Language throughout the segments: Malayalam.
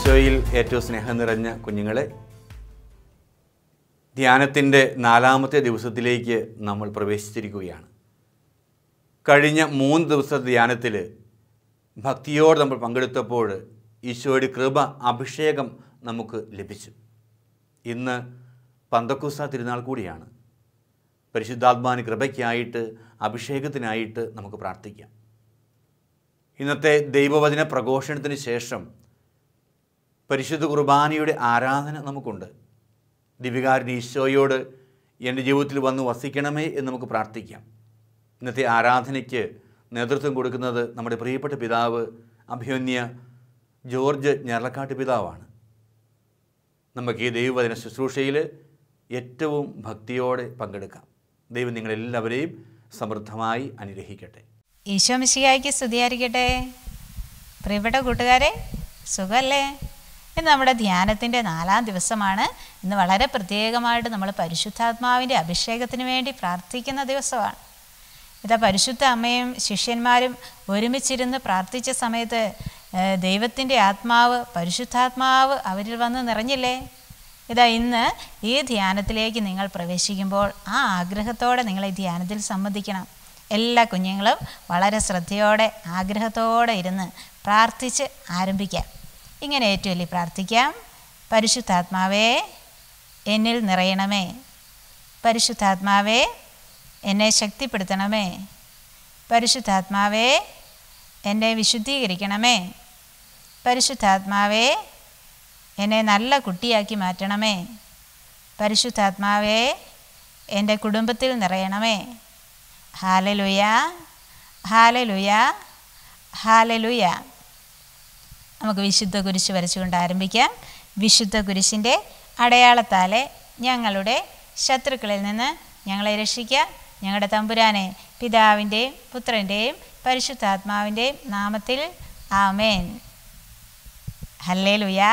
ഈശോയിൽ ഏറ്റവും സ്നേഹം നിറഞ്ഞ കുഞ്ഞുങ്ങളെ ധ്യാനത്തിൻ്റെ നാലാമത്തെ ദിവസത്തിലേക്ക് നമ്മൾ പ്രവേശിച്ചിരിക്കുകയാണ് കഴിഞ്ഞ മൂന്ന് ദിവസത്തെ ധ്യാനത്തിൽ ഭക്തിയോട് നമ്മൾ പങ്കെടുത്തപ്പോൾ ഈശോയുടെ കൃപ അഭിഷേകം നമുക്ക് ലഭിച്ചു ഇന്ന് പന്തക്കുസ തിരുനാൾ കൂടിയാണ് പരിശുദ്ധാത്മാന് കൃപയ്ക്കായിട്ട് അഭിഷേകത്തിനായിട്ട് നമുക്ക് പ്രാർത്ഥിക്കാം ഇന്നത്തെ ദൈവവചന പ്രഘോഷണത്തിന് ശേഷം പരിശുദ്ധ കുർബാനയുടെ ആരാധന നമുക്കുണ്ട് ദിവികാരൻ ഈശോയോട് എൻ്റെ ജീവിതത്തിൽ വന്ന് വസിക്കണമേ എന്ന് നമുക്ക് പ്രാർത്ഥിക്കാം ഇന്നത്തെ ആരാധനയ്ക്ക് നേതൃത്വം കൊടുക്കുന്നത് നമ്മുടെ പ്രിയപ്പെട്ട പിതാവ് അഭിമന്യ ജോർജ് ഞെറലക്കാട്ട് പിതാവാണ് നമുക്ക് ഈ ദൈവവചന ശുശ്രൂഷയിൽ ഏറ്റവും ഭക്തിയോടെ പങ്കെടുക്കാം ദൈവം നിങ്ങളെല്ലാവരെയും സമൃദ്ധമായി അനുഗ്രഹിക്കട്ടെ ഈശോ മിശിഹായ്ക്ക് സ്തുതിയായിരിക്കട്ടെ പ്രിയപ്പെട്ട കൂട്ടുകാരെ സുഖമല്ലേ ഇന്ന് നമ്മുടെ ധ്യാനത്തിൻ്റെ നാലാം ദിവസമാണ് ഇന്ന് വളരെ പ്രത്യേകമായിട്ട് നമ്മൾ പരിശുദ്ധാത്മാവിൻ്റെ അഭിഷേകത്തിന് വേണ്ടി പ്രാർത്ഥിക്കുന്ന ദിവസമാണ് ഇതാ പരിശുദ്ധ അമ്മയും ശിഷ്യന്മാരും ഒരുമിച്ചിരുന്ന് പ്രാർത്ഥിച്ച സമയത്ത് ദൈവത്തിൻ്റെ ആത്മാവ് പരിശുദ്ധാത്മാവ് അവരിൽ വന്ന് നിറഞ്ഞില്ലേ ഇതാ ഇന്ന് ഈ ധ്യാനത്തിലേക്ക് നിങ്ങൾ പ്രവേശിക്കുമ്പോൾ ആ ആഗ്രഹത്തോടെ നിങ്ങൾ ഈ ധ്യാനത്തിൽ സംബന്ധിക്കണം എല്ലാ കുഞ്ഞുങ്ങളും വളരെ ശ്രദ്ധയോടെ ആഗ്രഹത്തോടെ ഇരുന്ന് പ്രാർത്ഥിച്ച് ആരംഭിക്കാം ഇങ്ങനെ ഏറ്റുമല്ലി പ്രാർത്ഥിക്കാം പരിശുദ്ധാത്മാവേ എന്നിൽ നിറയണമേ പരിശുദ്ധാത്മാവേ എന്നെ ശക്തിപ്പെടുത്തണമേ പരിശുദ്ധാത്മാവേ എന്നെ വിശുദ്ധീകരിക്കണമേ പരിശുദ്ധാത്മാവേ എന്നെ നല്ല കുട്ടിയാക്കി മാറ്റണമേ പരിശുദ്ധാത്മാവേ എൻ്റെ കുടുംബത്തിൽ നിറയണമേ ഹാലലുയ ഹാലലുയ ഹാലലുയ നമുക്ക് വിശുദ്ധ കുരിശ് വരച്ചുകൊണ്ട് ആരംഭിക്കാം വിശുദ്ധ കുരിശിൻ്റെ അടയാളത്താലെ ഞങ്ങളുടെ ശത്രുക്കളിൽ നിന്ന് ഞങ്ങളെ രക്ഷിക്കുക ഞങ്ങളുടെ തമ്പുരാനെ പിതാവിൻ്റെയും പുത്രൻ്റെയും പരിശുദ്ധാത്മാവിൻ്റെയും നാമത്തിൽ ആമേൻ ഹല്ലേ ലുയാ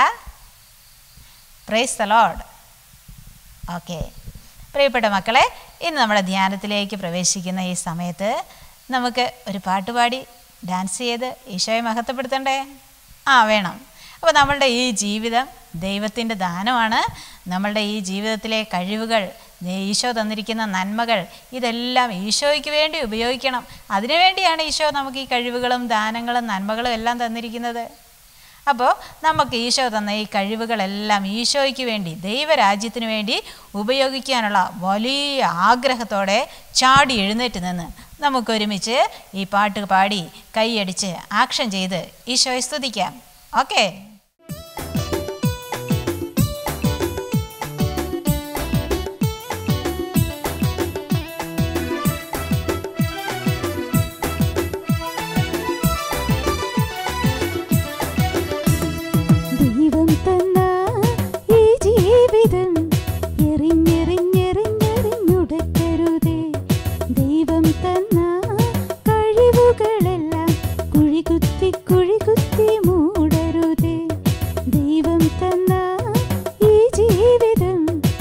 പ്രൈസ് ദ ലോഡ് ഓക്കെ പ്രിയപ്പെട്ട മക്കളെ ഇന്ന് നമ്മുടെ ധ്യാനത്തിലേക്ക് പ്രവേശിക്കുന്ന ഈ സമയത്ത് നമുക്ക് ഒരു പാട്ടുപാടി ഡാൻസ് ചെയ്ത് ഈശോയെ മഹത്വപ്പെടുത്തണ്ടേ ആ വേണം അപ്പോൾ നമ്മളുടെ ഈ ജീവിതം ദൈവത്തിൻ്റെ ദാനമാണ് നമ്മളുടെ ഈ ജീവിതത്തിലെ കഴിവുകൾ ഈശോ തന്നിരിക്കുന്ന നന്മകൾ ഇതെല്ലാം ഈശോയ്ക്ക് വേണ്ടി ഉപയോഗിക്കണം അതിനുവേണ്ടിയാണ് ഈശോ നമുക്ക് ഈ കഴിവുകളും ദാനങ്ങളും നന്മകളും എല്ലാം തന്നിരിക്കുന്നത് അപ്പോൾ നമുക്ക് ഈശോ തന്ന ഈ കഴിവുകളെല്ലാം ഈശോയ്ക്ക് വേണ്ടി ദൈവരാജ്യത്തിന് വേണ്ടി ഉപയോഗിക്കാനുള്ള വലിയ ആഗ്രഹത്തോടെ ചാടി എഴുന്നേറ്റ് നിന്ന് നമുക്കൊരുമിച്ച് ഈ പാട്ട് പാടി കൈയടിച്ച് ആക്ഷൻ ചെയ്ത് ഈശോയെ സ്തുതിക്കാം ഓക്കേ ദൈവം തന്ന ഈ ജീവിതം എറിഞ്ഞെറിഞ്ഞെറിഞ്ഞെറിഞ്ഞുടക്കരുതേ ദൈവം തന്ന കഴിവുകളെല്ലാം കുഴികുത്തി കുഴികുത്തി മൂടരുതേ ദൈവം തന്ന ഈ ജീവിതം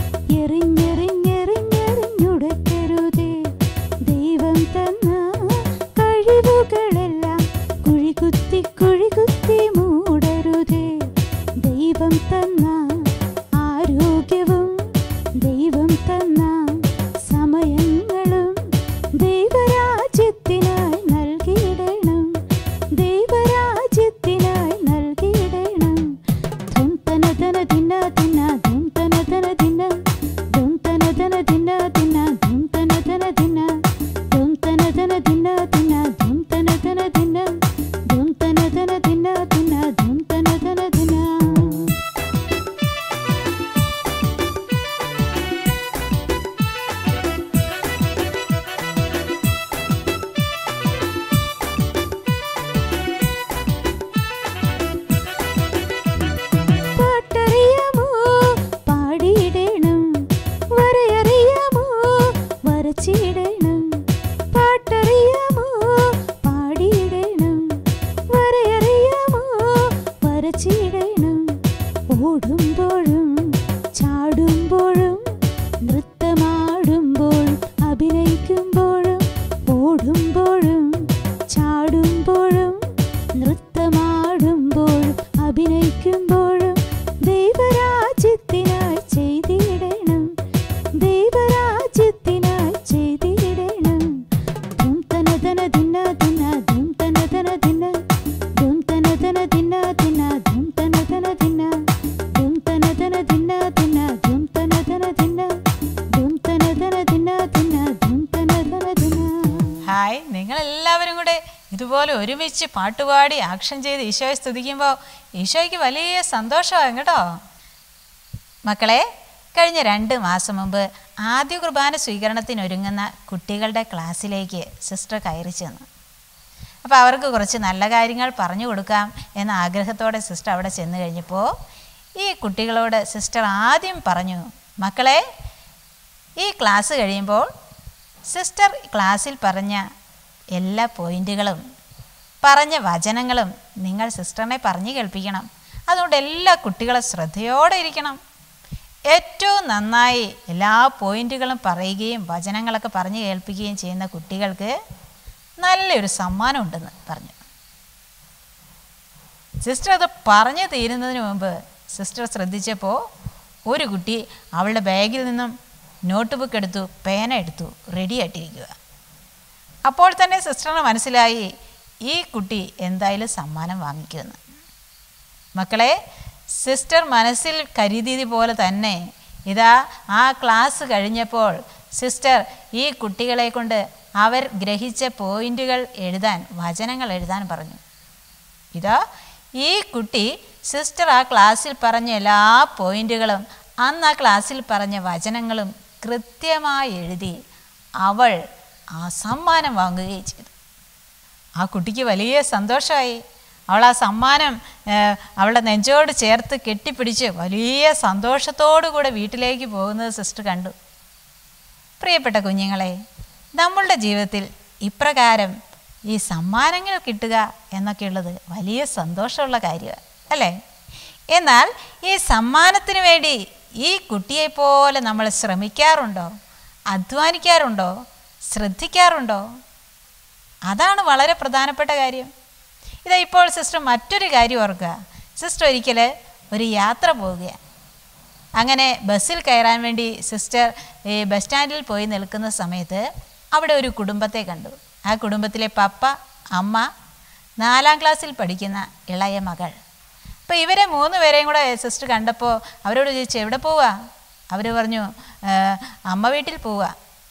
എറിഞ്ഞെറിഞ്ഞെറിഞ്ഞെറിഞ്ഞുടക്കരുതേ ദൈവം തന്ന കഴിവുകളെല്ലാം കുഴികുത്തി കുഴികുത്തി മൂടരുതേ ദൈവം തന്ന ആരോഗ്യവും ദൈവം തന്ന സമയങ്ങളും ദൈവരാജ്യത്തിനായി നൽകിയിടണം ദൈവരാജ്യത്തിനായി നൽകിയിടണം ധും തന തന ദിന ദിന ധും തന തന ദിന ധും തന തന ദിന ദിന ധും തന തന ദിന ധും തന തന ദിന ദിന ധും തന തന ദിന ധും തന തന ദിന ദിന ധും തന തന ദിന പാട്ടറിയാമോ പാടിയിടണം വരയറിയാമോ വരച്ചിടണം പാട്ടറിയാമോ പാടിയിടണം വരയറിയാമോ വരച്ചിടണം ഓടുമ്പോഴും ചാടുമ്പോഴും നൃത്തമാടുമ്പോഴും അഭിനയിക്കുമ്പോഴും ഓടുമ്പോഴും ചാടുമ്പോഴും നൃത്തമാടുമ്പോഴും അഭിനയിക്കുമ്പോഴും ഒരുമിച്ച് പാട്ടുപാടി ആക്ഷൻ ചെയ്ത് ഈശോയെ സ്തുതിക്കുമ്പോൾ ഈശോയ്ക്ക് വലിയ സന്തോഷമാകും കേട്ടോ മക്കളെ കഴിഞ്ഞ രണ്ട് മാസം മുമ്പ് ആദ്യ കുർബാന സ്വീകരണത്തിനൊരുങ്ങുന്ന കുട്ടികളുടെ ക്ലാസ്സിലേക്ക് സിസ്റ്റർ കയറി ചെന്നു അപ്പോൾ അവർക്ക് കുറച്ച് നല്ല കാര്യങ്ങൾ പറഞ്ഞു കൊടുക്കാം എന്ന ആഗ്രഹത്തോടെ സിസ്റ്റർ അവിടെ ചെന്ന് കഴിഞ്ഞപ്പോൾ ഈ കുട്ടികളോട് സിസ്റ്റർ ആദ്യം പറഞ്ഞു മക്കളെ ഈ ക്ലാസ് കഴിയുമ്പോൾ സിസ്റ്റർ ക്ലാസ്സിൽ പറഞ്ഞ എല്ലാ പോയിന്റുകളും പറഞ്ഞ വചനങ്ങളും നിങ്ങൾ സിസ്റ്ററിനെ പറഞ്ഞു കേൾപ്പിക്കണം അതുകൊണ്ട് എല്ലാ കുട്ടികളും ശ്രദ്ധയോടെ ഇരിക്കണം ഏറ്റവും നന്നായി എല്ലാ പോയിന്റുകളും പറയുകയും വചനങ്ങളൊക്കെ പറഞ്ഞു കേൾപ്പിക്കുകയും ചെയ്യുന്ന കുട്ടികൾക്ക് നല്ലൊരു സമ്മാനം ഉണ്ടെന്ന് പറഞ്ഞു സിസ്റ്റർ അത് പറഞ്ഞു തീരുന്നതിന് മുമ്പ് സിസ്റ്റർ ശ്രദ്ധിച്ചപ്പോൾ ഒരു കുട്ടി അവളുടെ ബാഗിൽ നിന്നും നോട്ട് ബുക്ക് എടുത്തു പേന എടുത്തു റെഡി ആയിട്ടിരിക്കുക അപ്പോൾ തന്നെ സിസ്റ്ററിന് മനസ്സിലായി ഈ കുട്ടി എന്തായാലും സമ്മാനം വാങ്ങിക്കുമെന്ന് മക്കളെ സിസ്റ്റർ മനസ്സിൽ കരുതിയത് പോലെ തന്നെ ഇതാ ആ ക്ലാസ് കഴിഞ്ഞപ്പോൾ സിസ്റ്റർ ഈ കുട്ടികളെ കൊണ്ട് അവർ ഗ്രഹിച്ച പോയിന്റുകൾ എഴുതാൻ വചനങ്ങൾ എഴുതാൻ പറഞ്ഞു ഇതാ ഈ കുട്ടി സിസ്റ്റർ ആ ക്ലാസ്സിൽ പറഞ്ഞ എല്ലാ പോയിന്റുകളും അന്ന് ആ ക്ലാസ്സിൽ പറഞ്ഞ വചനങ്ങളും കൃത്യമായി എഴുതി അവൾ ആ സമ്മാനം വാങ്ങുകയും ചെയ്തു ആ കുട്ടിക്ക് വലിയ സന്തോഷമായി അവൾ ആ സമ്മാനം ഏഹ്, അവളുടെ നെഞ്ചോട് ചേർത്ത് കെട്ടിപ്പിടിച്ച് വലിയ സന്തോഷത്തോടു കൂടെ വീട്ടിലേക്ക് പോകുന്നത് സിസ്റ്റർ കണ്ടു പ്രിയപ്പെട്ട കുഞ്ഞുങ്ങളെ നമ്മളുടെ ജീവിതത്തിൽ ഇപ്രകാരം ഈ സമ്മാനങ്ങൾ കിട്ടുക എന്നൊക്കെയുള്ളത് വലിയ സന്തോഷമുള്ള കാര്യമാണ് അല്ലേ എന്നാൽ ഈ സമ്മാനത്തിന് വേണ്ടി ഈ കുട്ടിയെപ്പോലെ നമ്മൾ ശ്രമിക്കാറുണ്ടോ അധ്വാനിക്കാറുണ്ടോ ശ്രദ്ധിക്കാറുണ്ടോ അതാണ് വളരെ പ്രധാനപ്പെട്ട കാര്യം ഇതാ ഇപ്പോൾ സിസ്റ്റർ മറ്റൊരു കാര്യം ഓർക്കുക സിസ്റ്റർ ഒരിക്കൽ ഒരു യാത്ര പോവുകയാണ് അങ്ങനെ ബസ്സിൽ കയറാൻ വേണ്ടി സിസ്റ്റർ ഈ ബസ് സ്റ്റാൻഡിൽ പോയി നിൽക്കുന്ന സമയത്ത് അവിടെ ഒരു കുടുംബത്തെ കണ്ടു ആ കുടുംബത്തിലെ പപ്പ അമ്മ നാലാം ക്ലാസ്സിൽ പഠിക്കുന്ന ഇളയ മകൾ അപ്പോൾ ഇവരെ മൂന്ന് പേരെയും കൂടെ സിസ്റ്റർ കണ്ടപ്പോൾ അവരോട് ചോദിച്ചു എവിടെ പോവാ അവർ പറഞ്ഞു "ഏ, അമ്മ വീട്ടിൽ പോവാ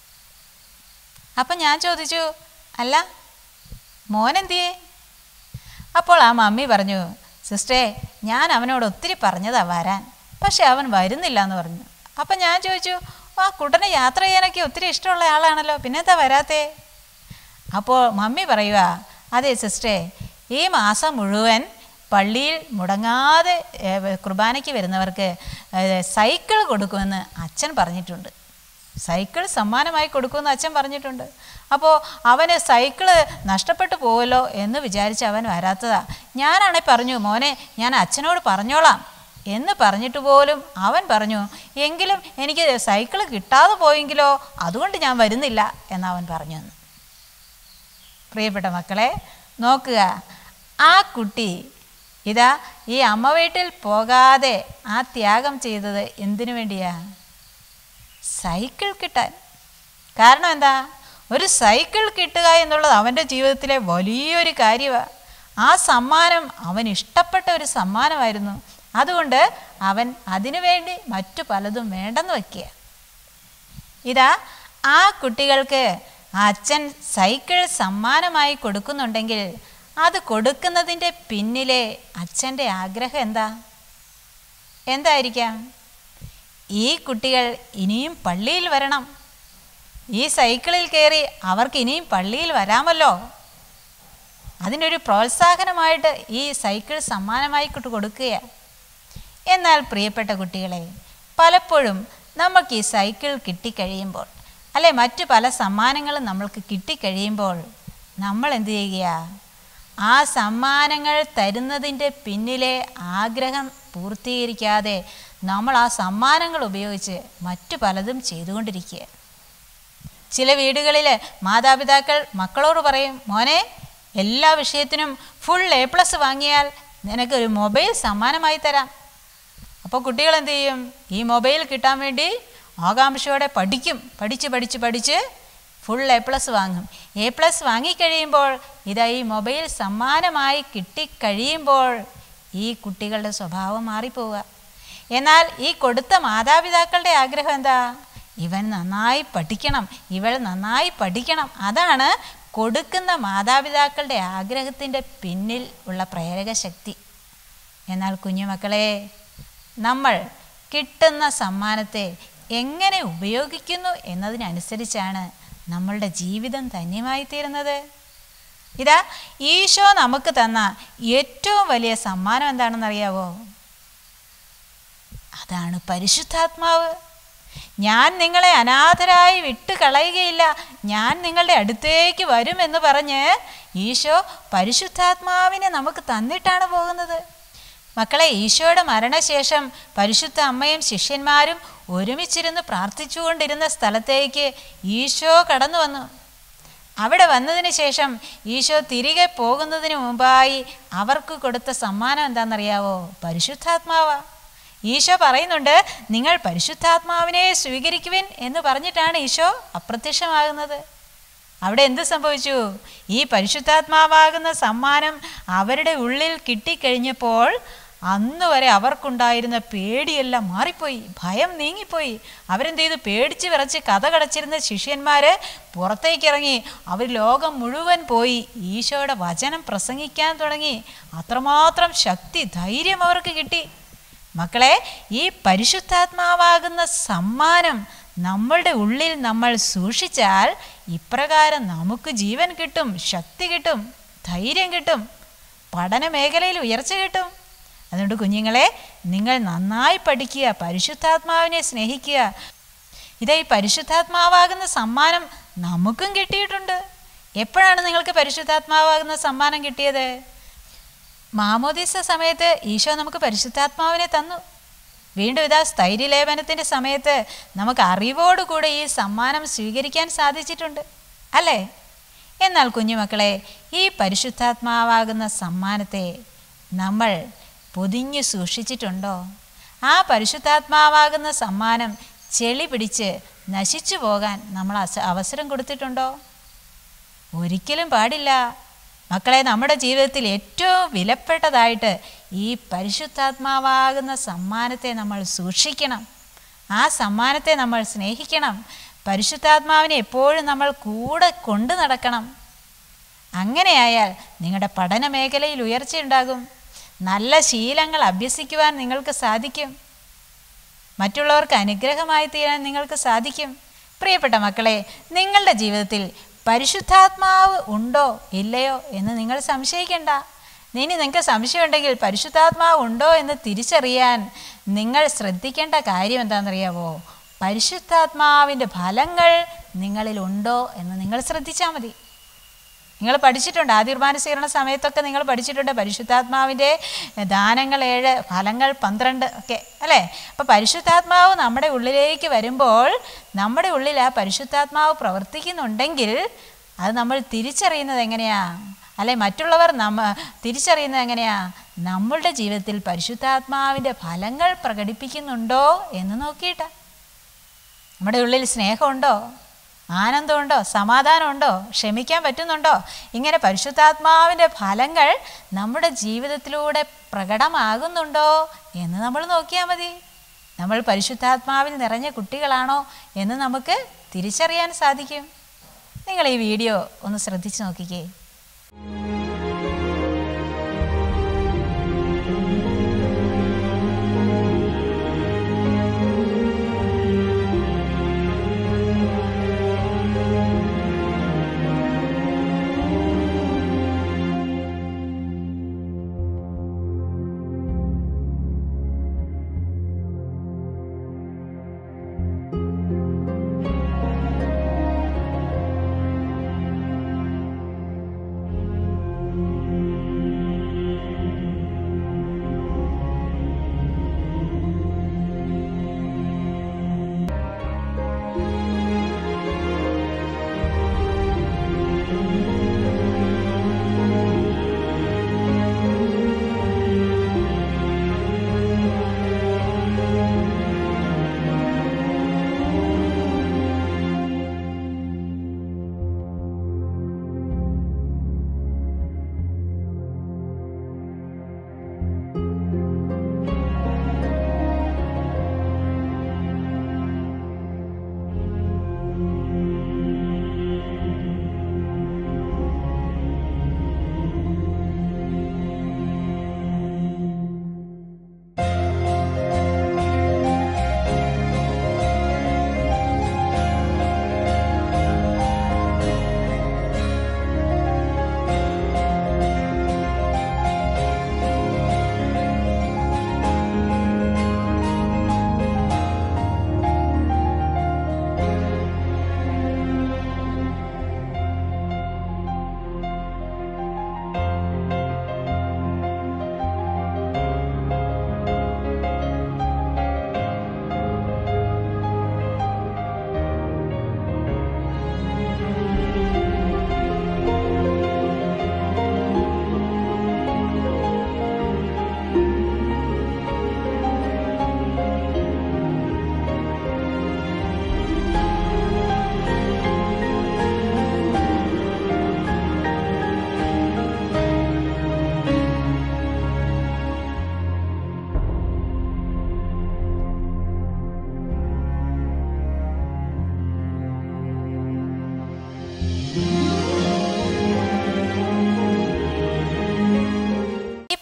അപ്പം ഞാൻ ചോദിച്ചു അല്ല മോനെന്തിയേ അപ്പോൾ ആ മമ്മി പറഞ്ഞു സിസ്റ്ററെ ഞാൻ അവനോട് ഒത്തിരി പറഞ്ഞതാ വരാൻ പക്ഷെ അവൻ വരുന്നില്ല എന്ന് പറഞ്ഞു അപ്പം ഞാൻ ചോദിച്ചു ആ കുട്ടനെ യാത്ര ചെയ്യാനൊക്കെ ഒത്തിരി ഇഷ്ടമുള്ള ആളാണല്ലോ പിന്നെ എന്താ വരാത്തേ അപ്പോൾ മമ്മി പറയുക അതെ സിസ്റ്ററെ ഈ മാസം മുഴുവൻ പള്ളിയിൽ മുടങ്ങാതെ ഏ, കുർബാനയ്ക്ക് വരുന്നവർക്ക് ഏ, സൈക്കിൾ കൊടുക്കുമെന്ന് അച്ഛൻ പറഞ്ഞിട്ടുണ്ട് സൈക്കിൾ സമ്മാനമായി കൊടുക്കുമെന്ന് അച്ഛൻ പറഞ്ഞിട്ടുണ്ട് അപ്പോൾ അവന് സൈക്കിള് നഷ്ടപ്പെട്ടു പോവല്ലോ എന്ന് വിചാരിച്ച് അവൻ വരാത്തതാ ഞാനാണെ പറഞ്ഞു മോനെ ഞാൻ അച്ഛനോട് പറഞ്ഞോളാം എന്ന് പറഞ്ഞിട്ട് പോലും അവൻ പറഞ്ഞു എങ്കിലും എനിക്ക് സൈക്കിൾ കിട്ടാതെ പോയെങ്കിലോ അതുകൊണ്ട് ഞാൻ വരുന്നില്ല എന്നവൻ പറഞ്ഞു എന്ന് പ്രിയപ്പെട്ട മക്കളെ നോക്കുക ആ കുട്ടി ഇതാ ഈ അമ്മ വീട്ടിൽ പോകാതെ ആ ത്യാഗം ചെയ്തത് എന്തിനു വേണ്ടിയാ സൈക്കിൾ കിട്ടാൻ കാരണം എന്താ ഒരു സൈക്കിൾ കിട്ടുക എന്നുള്ളത് അവൻ്റെ ജീവിതത്തിലെ വലിയൊരു കാര്യമാണ് ആ സമ്മാനം അവൻ ഇഷ്ടപ്പെട്ട ഒരു സമ്മാനമായിരുന്നു അതുകൊണ്ട് അവൻ അതിനുവേണ്ടി മറ്റു പലതും വേണ്ടെന്ന് വയ്ക്കുക ഇതാ ആ കുട്ടികൾക്ക് ആ അച്ഛൻ സൈക്കിൾ സമ്മാനമായി കൊടുക്കുന്നുണ്ടെങ്കിൽ അത് കൊടുക്കുന്നതിൻ്റെ പിന്നിലെ അച്ഛൻ്റെ ആഗ്രഹം എന്താ എന്തായിരിക്കാം ഈ കുട്ടികൾ ഇനിയും പള്ളിയിൽ വരണം ഈ സൈക്കിളിൽ കയറി അവർക്ക് ഇനിയും പള്ളിയിൽ വരാമല്ലോ അതിനൊരു പ്രോത്സാഹനമായിട്ട് ഈ സൈക്കിൾ സമ്മാനമായി കൊണ്ട് കൊടുക്കുക എന്നാൽ പ്രിയപ്പെട്ട കുട്ടികളെ പലപ്പോഴും നമുക്ക് ഈ സൈക്കിൾ കിട്ടിക്കഴിയുമ്പോൾ അല്ലെ മറ്റു പല സമ്മാനങ്ങളും നമ്മൾക്ക് കിട്ടിക്കഴിയുമ്പോൾ നമ്മൾ എന്ത് ചെയ്യുക ആ സമ്മാനങ്ങൾ തരുന്നതിൻ്റെ പിന്നിലെ ആഗ്രഹം പൂർത്തീകരിക്കാതെ നമ്മൾ ആ സമ്മാനങ്ങൾ ഉപയോഗിച്ച് മറ്റു പലതും ചെയ്തുകൊണ്ടിരിക്കുക ചില വീടുകളിൽ മാതാപിതാക്കൾ മക്കളോട് പറയും മോനെ എല്ലാ വിഷയത്തിനും ഫുൾ എ പ്ലസ് വാങ്ങിയാൽ നിനക്കൊരു മൊബൈൽ സമ്മാനമായി തരാം അപ്പോൾ കുട്ടികൾ എന്ത് ചെയ്യും ഈ മൊബൈൽ കിട്ടാൻ വേണ്ടി ആകാംക്ഷയോടെ പഠിക്കും പഠിച്ച് പഠിച്ച് പഠിച്ച് ഫുൾ എ പ്ലസ് വാങ്ങും എ പ്ലസ് വാങ്ങിക്കഴിയുമ്പോൾ ഇതാ ഈ മൊബൈൽ സമ്മാനമായി കിട്ടിക്കഴിയുമ്പോൾ ഈ കുട്ടികളുടെ സ്വഭാവം മാറിപ്പോവുക എന്നാൽ ഈ കൊടുത്ത മാതാപിതാക്കളുടെ ആഗ്രഹം എന്താ ഇവൻ നന്നായി പഠിക്കണം ഇവൾ നന്നായി പഠിക്കണം അതാണ് കൊടുക്കുന്ന മാതാപിതാക്കളുടെ ആഗ്രഹത്തിൻ്റെ പിന്നിൽ ഉള്ള പ്രേരക ശക്തി എന്നാൽ കുഞ്ഞുമക്കളെ നമ്മൾ കിട്ടുന്ന സമ്മാനത്തെ എങ്ങനെ ഉപയോഗിക്കുന്നു എന്നതിനനുസരിച്ചാണ് നമ്മളുടെ ജീവിതം ധന്യമായി തീരുന്നത് ഇതാ ഈശോ നമുക്ക് തന്ന ഏറ്റവും വലിയ സമ്മാനം എന്താണെന്നറിയാവോ അതാണ് പരിശുദ്ധാത്മാവ് ഞാൻ നിങ്ങളെ അനാഥരായി വിട്ട് കളയുകയില്ല ഞാൻ നിങ്ങളുടെ അടുത്തേക്ക് വരുമെന്ന് പറഞ്ഞ് ഈശോ പരിശുദ്ധാത്മാവിനെ നമുക്ക് തന്നിട്ടാണ് പോകുന്നത് മക്കളെ ഈശോയുടെ മരണശേഷം പരിശുദ്ധ അമ്മയും ശിഷ്യന്മാരും ഒരുമിച്ചിരുന്ന് പ്രാർത്ഥിച്ചുകൊണ്ടിരുന്ന സ്ഥലത്തേക്ക് ഈശോ കടന്നു വന്നു അവിടെ വന്നതിന് ശേഷം ഈശോ തിരികെ പോകുന്നതിന് മുമ്പായി അവർക്ക് കൊടുത്ത സമ്മാനം എന്താണെന്നറിയാവോ പരിശുദ്ധാത്മാവാ ഈശോ പറയുന്നുണ്ട് നിങ്ങൾ പരിശുദ്ധാത്മാവിനെ സ്വീകരിക്കുവിൻ എന്ന് പറഞ്ഞിട്ടാണ് ഈശോ അപ്രത്യക്ഷമാകുന്നത് അവിടെ എന്ത് സംഭവിച്ചു ഈ പരിശുദ്ധാത്മാവാകുന്ന സമ്മാനം അവരുടെ ഉള്ളിൽ കിട്ടിക്കഴിഞ്ഞപ്പോൾ അന്ന് വരെ അവർക്കുണ്ടായിരുന്ന പേടിയെല്ലാം മാറിപ്പോയി ഭയം നീങ്ങിപ്പോയി അവരെന്ത് ചെയ്തു പേടിച്ച് വിറച്ച് കഥ കടച്ചിരുന്ന ശിഷ്യന്മാർ പുറത്തേക്കിറങ്ങി അവർ ലോകം മുഴുവൻ പോയി ഈശോയുടെ വചനം പ്രസംഗിക്കാൻ തുടങ്ങി അത്രമാത്രം ശക്തി ധൈര്യം അവർക്ക് കിട്ടി മക്കളെ ഈ പരിശുദ്ധാത്മാവാകുന്ന സമ്മാനം നമ്മളുടെ ഉള്ളിൽ നമ്മൾ സൂക്ഷിച്ചാൽ ഇപ്രകാരം നമുക്ക് ജീവൻ കിട്ടും ശക്തി കിട്ടും ധൈര്യം കിട്ടും പഠന മേഖലയിൽ ഉയർച്ച കിട്ടും അതുകൊണ്ട് കുഞ്ഞുങ്ങളെ നിങ്ങൾ നന്നായി പഠിക്കുക പരിശുദ്ധാത്മാവിനെ സ്നേഹിക്കുക ഇതേ ഈ പരിശുദ്ധാത്മാവാകുന്ന സമ്മാനം നമുക്കും കിട്ടിയിട്ടുണ്ട് എപ്പോഴാണ് നിങ്ങൾക്ക് പരിശുദ്ധാത്മാവാകുന്ന സമ്മാനം കിട്ടിയത് മാമോദീസ സമയത്ത് ഈശോ നമുക്ക് പരിശുദ്ധാത്മാവിനെ തന്നു വീണ്ടും ഇതാ സ്ഥൈര്യലേപനത്തിൻ്റെ സമയത്ത് നമുക്ക് അറിവോടുകൂടെ ഈ സമ്മാനം സ്വീകരിക്കാൻ സാധിച്ചിട്ടുണ്ട് അല്ലേ എന്നാൽ കുഞ്ഞുമക്കളെ ഈ പരിശുദ്ധാത്മാവാകുന്ന സമ്മാനത്തെ നമ്മൾ പൊതിഞ്ഞു സൂക്ഷിച്ചിട്ടുണ്ടോ ആ പരിശുദ്ധാത്മാവാകുന്ന സമ്മാനം ചെളി പിടിച്ച് നശിച്ചു പോകാൻ നമ്മൾ അസ- അവസരം കൊടുത്തിട്ടുണ്ടോ ഒരിക്കലും പാടില്ല മക്കളെ നമ്മുടെ ജീവിതത്തിൽ ഏറ്റവും വിലപ്പെട്ടതായിട്ട് ഈ പരിശുദ്ധാത്മാവാകുന്ന സമ്മാനത്തെ നമ്മൾ സൂക്ഷിക്കണം ആ സമ്മാനത്തെ നമ്മൾ സ്നേഹിക്കണം പരിശുദ്ധാത്മാവിനെ എപ്പോഴും നമ്മൾ കൂടെ കൊണ്ടു നടക്കണം അങ്ങനെയായാൽ നിങ്ങളുടെ പഠന മേഖലയിൽ ഉയർച്ചയുണ്ടാകും നല്ല ശീലങ്ങൾ അഭ്യസിക്കുവാൻ നിങ്ങൾക്ക് സാധിക്കും മറ്റുള്ളവർക്ക് അനുഗ്രഹമായി തീരാൻ നിങ്ങൾക്ക് സാധിക്കും പ്രിയപ്പെട്ട മക്കളെ നിങ്ങളുടെ ജീവിതത്തിൽ പരിശുദ്ധാത്മാവ് ഉണ്ടോ ഇല്ലയോ എന്ന് നിങ്ങൾ സംശയിക്കേണ്ട ഇനി നിങ്ങൾക്ക് സംശയമുണ്ടെങ്കിൽ പരിശുദ്ധാത്മാവ് ഉണ്ടോ എന്ന് തിരിച്ചറിയാൻ നിങ്ങൾ ശ്രദ്ധിക്കേണ്ട കാര്യം എന്താണെന്നറിയാവോ പരിശുദ്ധാത്മാവിൻ്റെ ഫലങ്ങൾ നിങ്ങളിൽ ഉണ്ടോ എന്ന് നിങ്ങൾ ശ്രദ്ധിച്ചാൽ മതി നിങ്ങൾ പഠിച്ചിട്ടുണ്ട് ആദിർമാന സ്വീകരണ സമയത്തൊക്കെ നിങ്ങൾ പഠിച്ചിട്ടുണ്ട് പരിശുദ്ധാത്മാവിൻ്റെ ദാനങ്ങൾ ഏഴ് ഫലങ്ങൾ പന്ത്രണ്ട് ഒക്കെ അല്ലേ അപ്പോൾ പരിശുദ്ധാത്മാവ് നമ്മുടെ ഉള്ളിലേക്ക് വരുമ്പോൾ നമ്മുടെ ഉള്ളിൽ ആ പരിശുദ്ധാത്മാവ് പ്രവർത്തിക്കുന്നുണ്ടെങ്കിൽ അത് നമ്മൾ തിരിച്ചറിയുന്നത് എങ്ങനെയാ അല്ലെ മറ്റുള്ളവർ നമ്മ തിരിച്ചറിയുന്നത് എങ്ങനെയാ നമ്മളുടെ ജീവിതത്തിൽ പരിശുദ്ധാത്മാവിൻ്റെ ഫലങ്ങൾ പ്രകടിപ്പിക്കുന്നുണ്ടോ എന്ന് നോക്കിയിട്ടാണ് നമ്മുടെ ഉള്ളിൽ സ്നേഹമുണ്ടോ ആനന്ദമുണ്ടോ സമാധാനമുണ്ടോ ക്ഷമിക്കാൻ പറ്റുന്നുണ്ടോ ഇങ്ങനെ പരിശുദ്ധാത്മാവിൻ്റെ ഫലങ്ങൾ നമ്മുടെ ജീവിതത്തിലൂടെ പ്രകടമാകുന്നുണ്ടോ എന്ന് നമ്മൾ നോക്കിയാൽ മതി നമ്മൾ പരിശുദ്ധാത്മാവിൽ നിറഞ്ഞ കുട്ടികളാണോ എന്ന് നമുക്ക് തിരിച്ചറിയാൻ സാധിക്കും നിങ്ങൾ ഈ വീഡിയോ ഒന്ന് ശ്രദ്ധിച്ച് നോക്കിക്കേ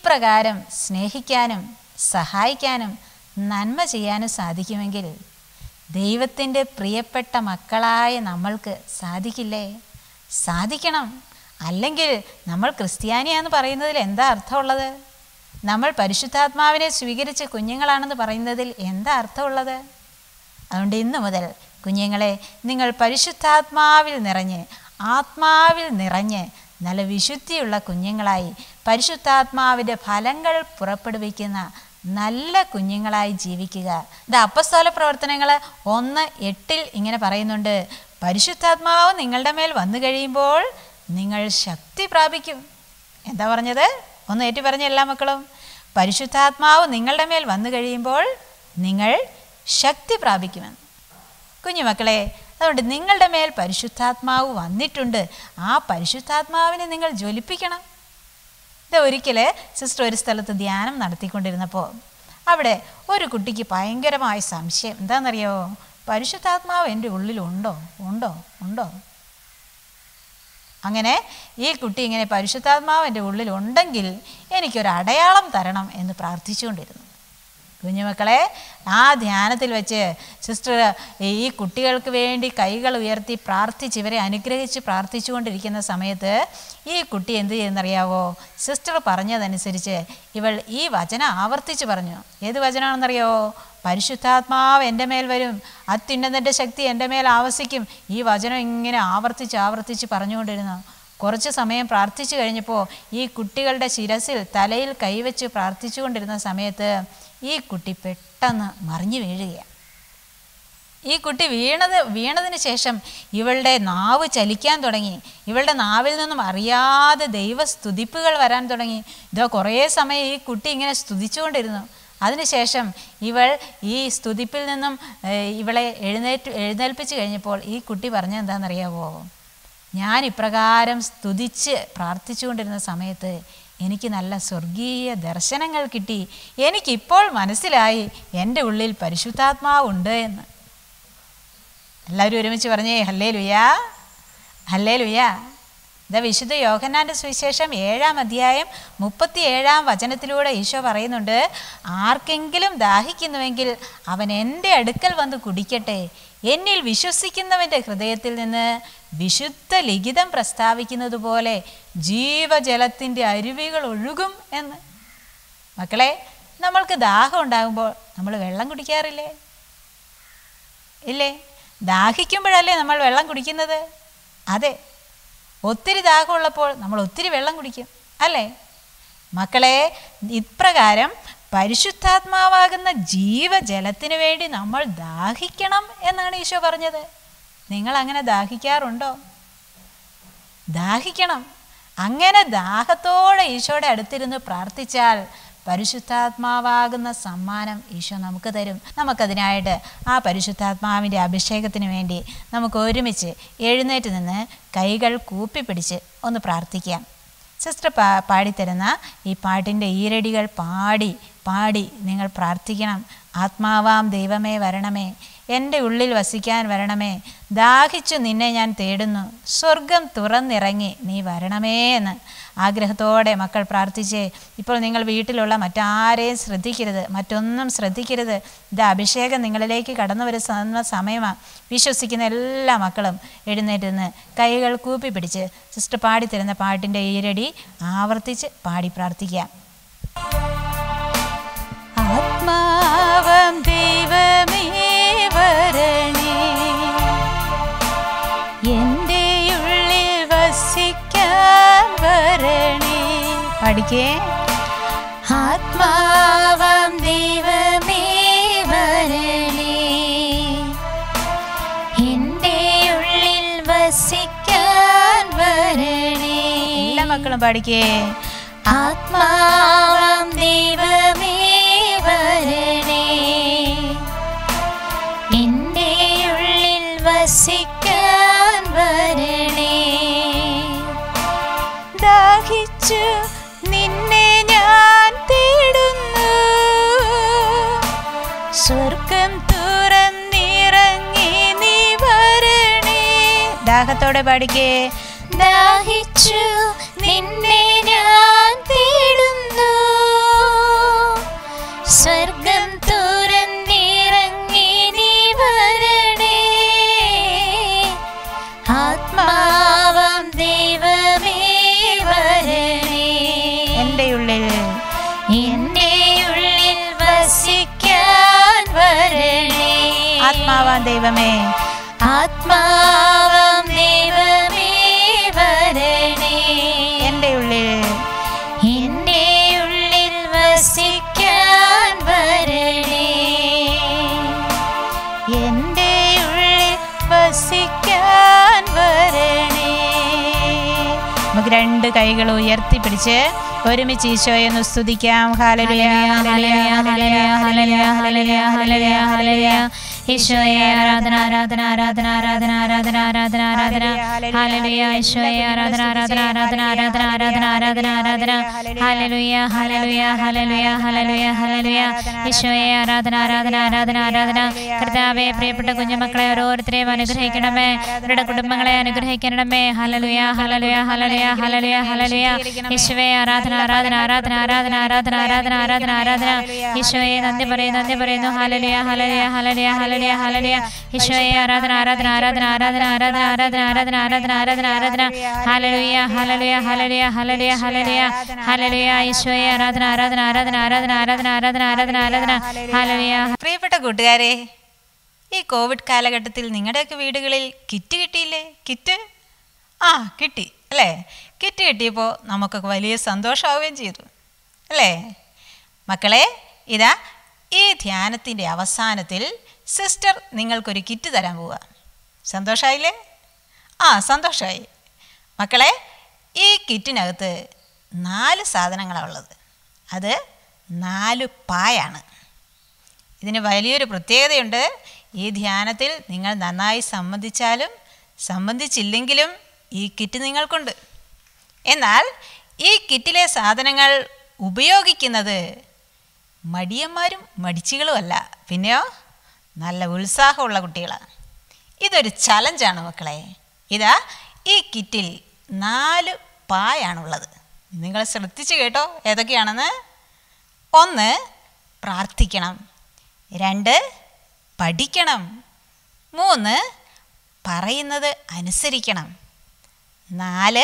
ഇപ്രകാരം സ്നേഹിക്കാനും സഹായിക്കാനും നന്മ ചെയ്യാനും സാധിക്കുമെങ്കിൽ ദൈവത്തിൻ്റെ പ്രിയപ്പെട്ട മക്കളായ നമ്മൾക്ക് സാധിക്കില്ലേ സാധിക്കണം അല്ലെങ്കിൽ നമ്മൾ ക്രിസ്ത്യാനിയാന്ന് പറയുന്നതിൽ എന്താ അർത്ഥമുള്ളത് നമ്മൾ പരിശുദ്ധാത്മാവിനെ സ്വീകരിച്ച കുഞ്ഞുങ്ങളാണെന്ന് പറയുന്നതിൽ എന്താ അർത്ഥമുള്ളത് അതുകൊണ്ട് ഇന്നു മുതൽ കുഞ്ഞുങ്ങളെ നിങ്ങൾ പരിശുദ്ധാത്മാവിൽ നിറഞ്ഞ് ആത്മാവിൽ നിറഞ്ഞ് നല്ല വിശുദ്ധിയുള്ള കുഞ്ഞുങ്ങളായി പരിശുദ്ധാത്മാവിൻ്റെ ഫലങ്ങൾ പുറപ്പെടുവിക്കുന്ന നല്ല കുഞ്ഞുങ്ങളായി ജീവിക്കുക ഇത് അപ്പസ്തോല പ്രവർത്തനങ്ങൾ ഒന്ന് എട്ടിൽ ഇങ്ങനെ പറയുന്നുണ്ട് പരിശുദ്ധാത്മാവ് നിങ്ങളുടെ മേൽ വന്നു കഴിയുമ്പോൾ നിങ്ങൾ ശക്തി പ്രാപിക്കും എന്താ പറഞ്ഞത് ഒന്ന് ഏറ്റു പറഞ്ഞ എല്ലാ മക്കളും പരിശുദ്ധാത്മാവ് നിങ്ങളുടെ മേൽ വന്നു കഴിയുമ്പോൾ നിങ്ങൾ ശക്തി പ്രാപിക്കുമെന്ന് കുഞ്ഞുമക്കളെ അതുകൊണ്ട് നിങ്ങളുടെ മേൽ പരിശുദ്ധാത്മാവ് വന്നിട്ടുണ്ട് ആ പരിശുദ്ധാത്മാവിനെ നിങ്ങൾ ജ്വലിപ്പിക്കണം ഇത് ഒരിക്കൽ സിസ്റ്റർ ഒരു സ്ഥലത്ത് ധ്യാനം നടത്തിക്കൊണ്ടിരുന്നപ്പോൾ അവിടെ ഒരു കുട്ടിക്ക് ഭയങ്കരമായ സംശയം എന്താണെന്നറിയോ പരിശുദ്ധാത്മാവ് എൻ്റെ ഉള്ളിലുണ്ടോ ഉണ്ടോ ഉണ്ടോ അങ്ങനെ ഈ കുട്ടി ഇങ്ങനെ പരിശുദ്ധാത്മാവ് എൻ്റെ ഉള്ളിലുണ്ടെങ്കിൽ എനിക്കൊരു അടയാളം തരണം എന്ന് പ്രാർത്ഥിച്ചുകൊണ്ടിരുന്നു കുഞ്ഞുമക്കളെ ആ ധ്യാനത്തിൽ വെച്ച് സിസ്റ്റർ ഈ കുട്ടികൾക്ക് വേണ്ടി കൈകൾ ഉയർത്തി പ്രാർത്ഥിച്ച് ഇവരെ അനുഗ്രഹിച്ച് പ്രാർത്ഥിച്ചുകൊണ്ടിരിക്കുന്ന സമയത്ത് ഈ കുട്ടി എന്ത് ചെയ്യുന്നറിയാവോ സിസ്റ്റർ പറഞ്ഞതനുസരിച്ച് ഇവൾ ഈ വചനം ആവർത്തിച്ച് പറഞ്ഞു ഏത് വചനമാണെന്നറിയാവോ പരിശുദ്ധാത്മാവ് എൻ്റെ മേൽ വരും അത്യുന്നതൻ്റെ ശക്തി എൻ്റെ മേൽ ആവസിക്കും ഈ വചനം ഇങ്ങനെ ആവർത്തിച്ച് ആവർത്തിച്ച് പറഞ്ഞുകൊണ്ടിരുന്നു കുറച്ച് സമയം പ്രാർത്ഥിച്ചു കഴിഞ്ഞപ്പോൾ ഈ കുട്ടികളുടെ ശിരസിൽ തലയിൽ കൈവച്ച് പ്രാർത്ഥിച്ചുകൊണ്ടിരുന്ന സമയത്ത് ഈ കുട്ടി പെട്ടെന്ന് മറിഞ്ഞു വീഴുകയാണ് ഈ കുട്ടി വീണത് വീണതിന് ശേഷം ഇവളുടെ നാവ് ചലിക്കാൻ തുടങ്ങി ഇവളുടെ നാവിൽ നിന്നും അറിയാതെ ദൈവസ്തുതിപ്പുകൾ വരാൻ തുടങ്ങി ഇതോ കുറേ സമയം ഈ കുട്ടി ഇങ്ങനെ സ്തുതിച്ചുകൊണ്ടിരുന്നു അതിനുശേഷം ഇവൾ ഈ സ്തുതിപ്പിൽ നിന്നും ഏഹ്, ഇവളെ എഴുന്നേറ്റ് എഴുന്നേൽപ്പിച്ച് കഴിഞ്ഞപ്പോൾ ഈ കുട്ടി പറഞ്ഞത് എന്താണെന്നറിയാവോ ഞാൻ ഇപ്രകാരം സ്തുതിച്ച് പ്രാർത്ഥിച്ചുകൊണ്ടിരുന്ന സമയത്ത് എനിക്ക് നല്ല സ്വർഗീയ ദർശനങ്ങൾ കിട്ടി എനിക്കിപ്പോൾ മനസ്സിലായി എൻ്റെ ഉള്ളിൽ പരിശുദ്ധാത്മാവുണ്ട് എന്ന് എല്ലാവരും ഒരുമിച്ച് പറഞ്ഞേ ഹല്ലേ ലുയാ ഹല്ലേ ലുയാ ഇതാ വിശുദ്ധ യോഹന്നാൻ്റെ സുവിശേഷം ഏഴാം അധ്യായം മുപ്പത്തി ഏഴാം വചനത്തിലൂടെ ഈശോ പറയുന്നുണ്ട് ആർക്കെങ്കിലും ദാഹിക്കുന്നുവെങ്കിൽ അവൻ എൻ്റെ അടുക്കൽ വന്ന് കുടിക്കട്ടെ എന്നിൽ വിശ്വസിക്കുന്നവൻ്റെ ഹൃദയത്തിൽ നിന്ന് വിശുദ്ധ ലിഖിതം പ്രസ്താവിക്കുന്നത് പോലെ ജീവജലത്തിൻ്റെ അരുവികൾ ഒഴുകും എന്ന് മക്കളെ നമ്മൾക്ക് ദാഹം ഉണ്ടാകുമ്പോൾ നമ്മൾ വെള്ളം കുടിക്കാറില്ലേ ഇല്ലേ ദാഹിക്കുമ്പോഴല്ലേ നമ്മൾ വെള്ളം കുടിക്കുന്നത് അതെ ഒത്തിരി ദാഹമുള്ളപ്പോൾ നമ്മൾ ഒത്തിരി വെള്ളം കുടിക്കും അല്ലേ മക്കളെ ഇപ്രകാരം പരിശുദ്ധാത്മാവാകുന്ന ജീവജലത്തിന് വേണ്ടി നമ്മൾ ദാഹിക്കണം എന്നാണ് ഈശോ പറഞ്ഞത് നിങ്ങൾ അങ്ങനെ ദാഹിക്കാറുണ്ടോ ദാഹിക്കണം അങ്ങനെ ദാഹത്തോടെ ഈശോയുടെ അടുത്തിരുന്ന് പ്രാർത്ഥിച്ചാൽ പരിശുദ്ധാത്മാവാകുന്ന സമ്മാനം ഈശോ നമുക്ക് തരും നമുക്കതിനായിട്ട് ആ പരിശുദ്ധാത്മാവിൻ്റെ അഭിഷേകത്തിന് വേണ്ടി നമുക്ക് ഒരുമിച്ച് എഴുന്നേറ്റ് നിന്ന് കൈകൾ കൂപ്പിപ്പിടിച്ച് ഒന്ന് പ്രാർത്ഥിക്കാം സിസ്റ്റർ പാ പാടിത്തരുന്ന ഈ പാട്ടിൻ്റെ ഈരടികൾ പാടി പാടി നിങ്ങൾ പ്രാർത്ഥിക്കണം ആത്മാവാം ദൈവമേ വരണമേ എൻ്റെ ഉള്ളിൽ വസിക്കാൻ വരണമേ ദാഹിച്ചു നിന്നെ ഞാൻ തേടുന്നു സ്വർഗം തുറന്നിറങ്ങി നീ വരണമേ എന്ന് ആഗ്രഹത്തോടെ മക്കൾ പ്രാർത്ഥിച്ചേ ഇപ്പോൾ നിങ്ങൾ വീട്ടിലുള്ള മറ്റാരെയും ശ്രദ്ധിക്കരുത് മറ്റൊന്നും ശ്രദ്ധിക്കരുത് ഇത് അഭിഷേകം നിങ്ങളിലേക്ക് കടന്നു വരുന്ന സമയമാണ് വിശ്വസിക്കുന്ന എല്ലാ മക്കളും എഴുന്നേറ്റ് നിന്ന് കൈകൾ കൂപ്പി പിടിച്ച് സിസ്റ്റർ പാടിത്തരുന്ന പാട്ടിൻ്റെ ഈരടി ആവർത്തിച്ച് പാടി പ്രാർത്ഥിക്കാം ആത്മാവം ദൈവമേ വരണേ എൻ്റെ ഉള്ളിൽ വസിക്കാൻ വരണേ പഠിക്കേ ആത്മാവാം ദൈവമേ വരണേ എൻ്റെ ഉള്ളിൽ വസിക്കാൻ വരണേ എല്ലാ മക്കളും പഠിക്കേ ആത്മാവാം ദൈവമേ വരണേ എൻ്റെ ഉള്ളിൽ വസിക്കാൻ വരണേ ദാഹിച്ചു നിന്നെ ഞാൻ തേടുന്നു സ്വർഗം തുറന്നിറങ്ങി നീ വരണേ ദാഹത്തോടെ പാടിക്കേ ദാഹിച്ചു നിന്നെ ഞാൻ തേടുന്നു ഉള്ളിൽ എന്റെ ഉള്ളിൽ വസിക്കാൻ വരണേ ആത്മാവാൻ ദൈവമേ ആത്മാവാം ദൈവമേ വരണേ എൻ്റെ ഉള്ളിൽ എന്റെ ഉള്ളിൽ വസിക്കാൻ വരണേ എൻ്റെ ഉള്ളിൽ വസിക്കാൻ വരണേ നമുക്ക് രണ്ട് കൈകൾ ഉയർത്തിപ്പിടിച്ച് ഒരുമിച്ച് ഈശോയെ ഒന്ന് സ്തുതിക്കാം ഹാലലുയ ഹാലലുയ ഹാലലുയ ഹാലലുയ ഹാലലുയ ഹാലലുയ ഹാലലുയ ഈശോയെ ആരാധന ആരാധന ആരാധന ആരാധന ആരാധന ആരാധന ആരാധന ഹാലലുയ ഈശോയെ ആരാധന ആരാധന ആരാധന ആരാധന ആരാധന ആരാധന ആരാധന ഹാലലുയ ഹാലലുയ ഹാലലുയ ഹാലലുയ ഹാലലുയ ഈശോയെ ആരാധന ആരാധന ആരാധന ആരാധന കർത്താവെ പ്രിയപ്പെട്ട കുഞ്ഞുമക്കളെ ഓരോരുത്തരെയും അനുഗ്രഹിക്കണമേ അവരുടെ കുടുംബങ്ങളെ അനുഗ്രഹിക്കണമേ ഹലലുയ ഹലലുയ ഹലലുയ ഹലലുയ ഹലലുയ ഈശോയെ ആരാധന ആരാധന ആരാധന ആരാധന ആരാധന ആരാധന ആരാധന ആരാധന ഈശോയെ നന്ദി പറയുന്നു നന്ദി പറയുന്നു ഹലലുയ ഹലലുയ ഹലലുയ ഹലലുയ ഹലലുയ ഈശോയെ ആരാധന ആരാധന ആരാധന ആരാധന ആരാധന ആരാധന ആരാധന ആരാധന ആരാധന ആരാധന ഹലലുയ ഹലലുയ ഹലലുയ ഹലലുയ ഹലലുയ ഹലലുയ ഈശോയെ ആരാധന ആരാധന ആരാധന ആരാധന ആരാധന ആരാധന ആരാധന ആരാധന ഹലലുയ പ്രിയപ്പെട്ട കൂട്ടുകാരെ ഈ കോവിഡ് കാലഘട്ടത്തിൽ നിങ്ങളുടെയൊക്കെ വീടുകളിൽ കിറ്റ് കിട്ടിയില്ലേ കിറ്റ് ആ കിട്ടി അല്ലേ കിറ്റ് കിട്ടിയപ്പോൾ നമുക്കൊക്കെ വലിയ സന്തോഷമാവുകയും ചെയ്തു അല്ലേ മക്കളെ ഇതാ ഈ ധ്യാനത്തിൻ്റെ അവസാനത്തിൽ സിസ്റ്റർ നിങ്ങൾക്കൊരു കിറ്റ് തരാൻ പോവുക സന്തോഷമായില്ലേ ആ സന്തോഷമായി മക്കളെ ഈ കിറ്റിനകത്ത് നാല് സാധനങ്ങളാണ് ഉള്ളത് അത് നാല് പായാണ് ഇതിന് വലിയൊരു പ്രത്യേകതയുണ്ട് ഈ ധ്യാനത്തിൽ നിങ്ങൾ നന്നായി സംബന്ധിച്ചാലും സംബന്ധിച്ചില്ലെങ്കിലും ഈ കിറ്റ് നിങ്ങൾക്കുണ്ട് എന്നാൽ ഈ കിറ്റിലെ സാധനങ്ങൾ ഉപയോഗിക്കുന്നത് മടിയന്മാരും മടിച്ചികളുമല്ല പിന്നെയോ നല്ല ഉത്സാഹമുള്ള കുട്ടികളാണ് ഇതൊരു ചലഞ്ചാണ് മക്കളെ ഇതാ ഈ കിറ്റിൽ നാല് പായാണുള്ളത് നിങ്ങൾ ശ്രദ്ധിച്ച് കേട്ടോ ഏതൊക്കെയാണെന്ന് ഒന്ന് പ്രാർത്ഥിക്കണം രണ്ട് പഠിക്കണം മൂന്ന് പറയുന്നത് അനുസരിക്കണം നാല്